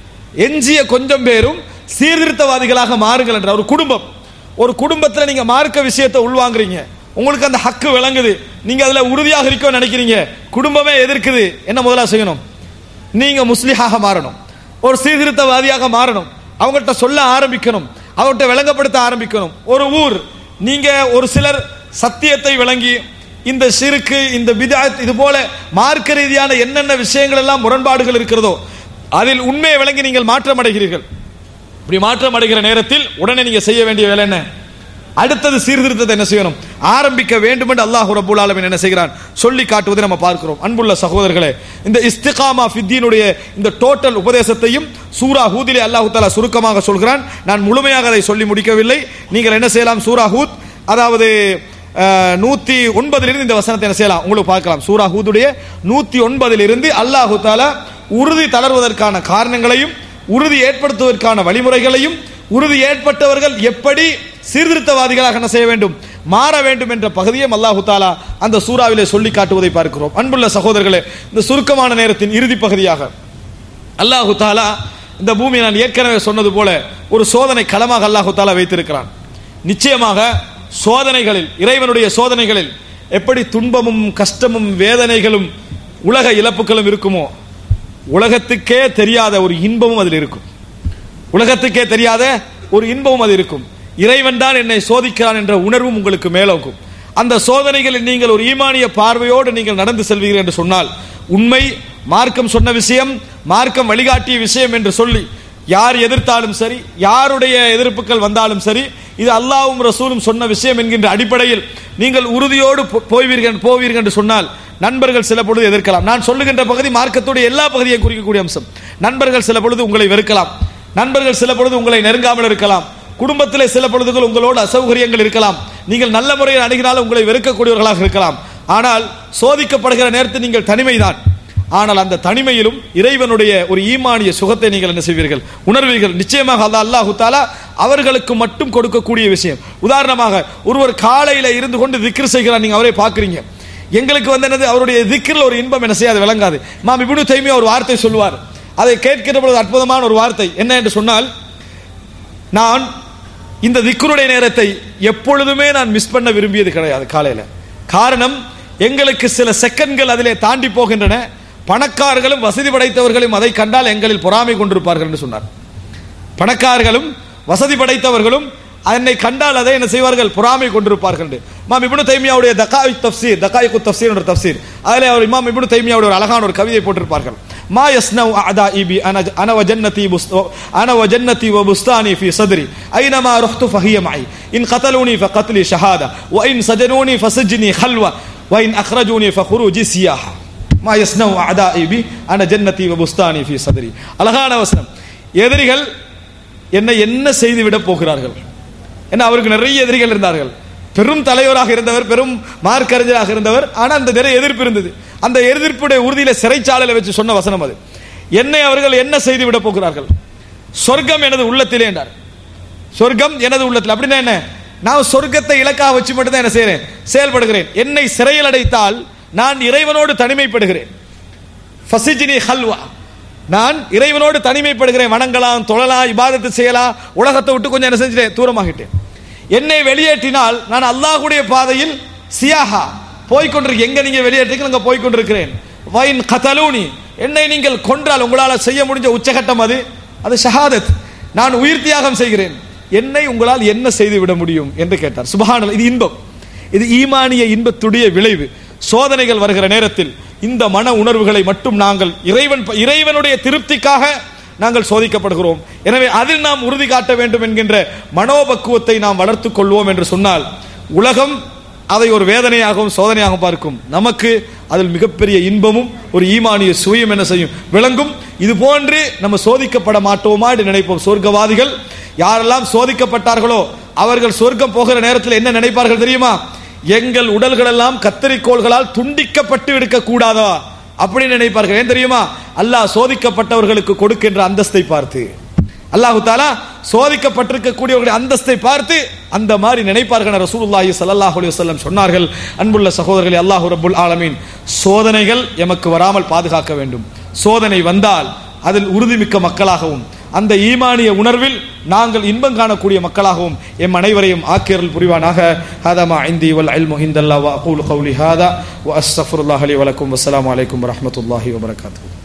எஞ்சிய கொஞ்சம் பேரும் சீர்திருத்தவாதிகளாக மாறுங்கள் என்ற ஒரு குடும்பம் ஒரு குடும்பத்தில் நீங்க மார்க்க விஷயத்தை உள்வாங்குறீங்க உங்களுக்கு அந்த ஹக்கு விளங்குது நீங்க அதுல உறுதியாக இருக்க நினைக்கிறீங்க குடும்பமே எதிர்க்குது என்ன முதலா செய்யணும் நீங்க முஸ்லிஹாக மாறணும் ஒரு சீர்திருத்தவாதியாக மாறணும் அவங்கள்ட்ட சொல்ல ஆரம்பிக்கணும் அவர்கிட்ட விளங்கப்படுத்த ஆரம்பிக்கணும் ஒரு ஊர் நீங்க ஒரு சிலர் சத்தியத்தை விளங்கி இந்த சிறுக்கு இந்த பிதாத் இது போல மார்க்க ரீதியான என்னென்ன விஷயங்கள் எல்லாம் முரண்பாடுகள் இருக்கிறதோ அதில் உண்மையை விளங்கி நீங்கள் மாற்றம் அடைகிறீர்கள் இப்படி மாற்றம் அடைகிற நேரத்தில் உடனே நீங்க செய்ய வேண்டிய வேலை என்ன அடுத்தது சீர்திருத்தத்தை என்ன செய்யணும் ஆரம்பிக்க வேண்டும் என்று அல்லாஹ் ரபுல் ஆலமின் என்ன செய்கிறான் சொல்லி காட்டுவதை நம்ம பார்க்கிறோம் அன்புள்ள சகோதரர்களே இந்த இஸ்திகாமா ஃபித்தீனுடைய இந்த டோட்டல் உபதேசத்தையும் சூரா ஹூதிலே அல்லாஹு தாலா சுருக்கமாக சொல்கிறான் நான் முழுமையாக அதை சொல்லி முடிக்கவில்லை நீங்கள் என்ன செய்யலாம் சூரா ஹூத் அதாவது அஹ், நூத்தி ஒன்பதிலிருந்து இந்த வசனத்தை என்ன செய்யலாம் உங்களுக்கு பார்க்கலாம் சூரா ஹூதுடைய நூத்தி ஒன்பதிலிருந்து அல்லாஹு தாலா உறுதி தளர்வதற்கான காரணங்களையும் உறுதி ஏற்படுத்துவதற்கான வழிமுறைகளையும் உறுதி ஏற்பட்டவர்கள் எப்படி சீர்திருத்தவாதிகளாக என்ன செய்ய வேண்டும் மாற வேண்டும் என்ற பகுதியை அல்லாஹு தாலா அந்த சூறாவிலே சொல்லி காட்டுவதை பார்க்கிறோம் அன்புள்ள சகோதரர்களே இந்த சுருக்கமான நேரத்தின் இறுதி பகுதியாக அல்லாஹு தாலா இந்த பூமியை நான் ஏற்கனவே சொன்னது போல ஒரு சோதனை களமாக அல்லாஹு தாலா வைத்திருக்கிறான் நிச்சயமாக சோதனைகளில் இறைவனுடைய சோதனைகளில் எப்படி துன்பமும் கஷ்டமும் வேதனைகளும் உலக இழப்புகளும் இருக்குமோ உலகத்துக்கே தெரியாத ஒரு இன்பமும் அதில் இருக்கும் உலகத்துக்கே தெரியாத ஒரு இன்பமும் அது இருக்கும் இறைவன் தான் என்னை சோதிக்கிறான் என்ற உணர்வும் உங்களுக்கு மேலோக்கும் அந்த சோதனைகளில் நீங்கள் ஒரு ஈமானிய பார்வையோடு நீங்கள் நடந்து செல்வீர்கள் என்று சொன்னால் உண்மை மார்க்கம் சொன்ன விஷயம் மார்க்கம் வழிகாட்டிய விஷயம் என்று சொல்லி யார் எதிர்த்தாலும் சரி யாருடைய எதிர்ப்புகள் வந்தாலும் சரி இது அல்லாஹ்வும் ரசூலும் சொன்ன விஷயம் என்கின்ற அடிப்படையில் நீங்கள் உறுதியோடு போ- போவீர்கள் போவீர்கள் என்று சொன்னால் நண்பர்கள் சில பொழுது எதிர்க்கலாம் நான் சொல்லுகின்ற பகுதி மார்க்கத்துடைய எல்லா பகுதியையும் குறிக்கக்கூடிய அம்சம் நண்பர்கள் சில பொழுது உங்களை வெறுக்கலாம் நண்பர்கள் சில பொழுது உங்களை நெருங்காமல் இருக்கலாம் குடும்பத்திலே சில பொழுதுகள் உங்களோடு அசௌகரியங்கள் இருக்கலாம் நீங்கள் நல்ல முறையில் அணுகினாலும் உங்களை வெறுக்கக்கூடியவர்களாக இருக்கலாம் ஆனால் சோதிக்கப்படுகிற நேரத்தில் நீங்கள் தனிமைதான் ஆனால் அந்த தனிமையிலும் இறைவனுடைய ஒரு ஈமானிய சுகத்தை நீங்கள் என்ன செய்வீர்கள் உணர்வீர்கள் நிச்சயமாக அல்லா அல்லாஹு தாலா அவர்களுக்கு மட்டும் கொடுக்கக்கூடிய விஷயம் உதாரணமாக ஒருவர் காலையில இருந்து கொண்டு திக்ர் செய்கிறார் நீங்க அவரை பார்க்குறீங்க எங்களுக்கு வந்து என்னது அவருடைய திக்ரில் ஒரு இன்பம் என்ன செய்யாது விளங்காது மாம் இப்னு தைமியா ஒரு வார்த்தை சொல்லுவார் அதை கேட்கிற பொழுது அற்புதமான ஒரு வார்த்தை என்ன என்று சொன்னால் நான் இந்த திக்ருடைய நேரத்தை எப்பொழுதுமே நான் மிஸ் பண்ண விரும்பியது கிடையாது காலையில காரணம் எங்களுக்கு சில செகண்ட்கள் அதிலே தாண்டி போகின்றன பணக்காரர்களும் வசதி படைத்தவர்களும் அதை கண்டால் எங்களில் பொறாமை கொண்டிருப்பார்கள் என்று சொன்னார் பணக்காரர்களும் வசதி படைத்தவர்களும் என்னை கண்டால் அதை என்ன செய்வார்கள் பொறாமை கொண்டிருப்பார்கள் இமாம் இப்னு தைமியாவுடைய தகாய் தப்சீர் தகாய்கு தப்சீர் என்ற தப்சீர் அதில் அவர் இமாம் இப்னு தைமியாவுடைய ஒரு அழகான ஒரு கவிதை போட்டிருப்பார்கள் ما يصنع أعدائي بي أنا أنا وجنتي بست أنا وجنتي وبستاني في صدري أينما رحت فهي معي إن قتلوني فقتلي شهادة وإن سجنوني فسجني خلوة وإن أخرجوني فخروجي سياحة ما يصنع أعدائي بي أنا جنتي وبستاني في صدري அழகான வசனம் எதிரிகள் என்னை என்ன செய்து விட போகிறார்கள் என்ன அவருக்கு நிறைய எதிரிகள் இருந்தார்கள் பெரும் தலைவராக இருந்தவர் பெரும் மார்க்கறிஞராக இருந்தவர் ஆனா அந்த நிறைய எதிர்ப்பு இருந்தது அந்த எதிர்ப்புடைய உறுதியில சிறைச்சாலையில வச்சு சொன்ன வசனம் அது என்னை அவர்கள் என்ன செய்து விட போகிறார்கள் சொர்க்கம் எனது உள்ளத்திலே என்றார் சொர்க்கம் எனது உள்ளத்தில் அப்படின்னா என்ன நான் சொர்க்கத்தை இலக்காக வச்சு மட்டும் தான் என்ன செய்றேன் செயல்படுகிறேன் என்னை சிறையில் அடைத்தால் நான் இறைவனோடு தனிமைப்படுகிறேன் ஃபசிஜினி ஹல்வா நான் இறைவனோடு தனிமைப்படுகிறேன் வணங்கலாம் தொழலாம் இபாதத்து செய்யலாம் உலகத்தை விட்டு கொஞ்சம் என்ன செஞ்சுட்டேன் தூரமாகிட்டேன் என்னை வெளியேற்றினால் நான் அல்லாஹ்வுடைய பாதையில் சியாஹா போய்கொண்டிருக்கேன் எங்க நீங்க வெளியேற்றீங்க அங்க போய்கொண்டிருக்கிறேன் வைன் கதலூனி என்னை நீங்கள் கொன்றால் உங்களால் செய்ய முடிஞ்ச உச்சகட்டம் அது அது ஷஹாதத் நான் உயிர் தியாகம் செய்கிறேன் என்னை உங்களால் என்ன செய்து விட முடியும் என்று கேட்டார் சுபஹானல் இது இன்பம் இது ஈமானிய இன்பத்துடைய விளைவு சோதனைகள் வருகிற நேரத்தில் இந்த மன உணர்வுகளை மட்டும் நாங்கள் இறைவன் இறைவனுடைய திருப்திக்காக நாங்கள் சோதிக்கப்படுகிறோம் எனவே அதில் நாம் உறுதி காட்ட வேண்டும் என்கின்ற மனோபக்குவத்தை நாம் வளர்த்துக் கொள்வோம் என்று சொன்னால் உலகம் அதை ஒரு வேதனையாகவும் சோதனையாகவும் பார்க்கும் நமக்கு அதில் மிகப்பெரிய இன்பமும் ஒரு ஈமானிய சுயம் என்ன செய்யும் விளங்கும் இது போன்று நம்ம சோதிக்கப்பட மாட்டோமா என்று நினைப்போம் சொர்க்கவாதிகள் யாரெல்லாம் சோதிக்கப்பட்டார்களோ அவர்கள் சொர்க்கம் போகிற நேரத்தில் என்ன நினைப்பார்கள் தெரியுமா எங்கள் உடல்கள் எல்லாம் கத்தரிக்கோள்களால் துண்டிக்கப்பட்டு இருக்க கூடாதா அப்படின்னு நினைப்பார்கள் ஏன் தெரியுமா அல்லாஹ் சோதிக்கப்பட்டவர்களுக்கு கொடுக்கின்ற அந்தஸ்தை பார்த்து அல்லாஹு தாலா சோதிக்கப்பட்டிருக்கக்கூடியவர்களுடைய அந்தஸ்தை பார்த்து அந்த மாதிரி நினைப்பார்கள் ரசூலுல்லாஹி ஸல்லல்லாஹு அலைஹி வஸல்லம் சொன்னார்கள் அன்புள்ள சகோதரர்களே அல்லாஹ் ரப்புல் ஆலமீன் சோதனைகள் எமக்கு வராமல் பாதுகாக்க வேண்டும் சோதனை வந்தால் அதில் உறுதிமிக்க மக்களாகவும் அந்த ஈமானிய உணர்வில் நாங்கள் இன்பம் காணக்கூடிய மக்களாகவும் எம் அனைவரையும் ஆக்கியர்கள் புரிவானாக ஹதமா இந்தி வல் அல்மு ஹிந்தல்லா வ அகூலு கௌலி ஹாதா வ அஸ்தஃபுருல்லாஹ் அலி வலக்கும் வஸ்ஸலாமு அலைக்கும் வரஹ்மத்துல்லாஹி வபரகாத்துஹு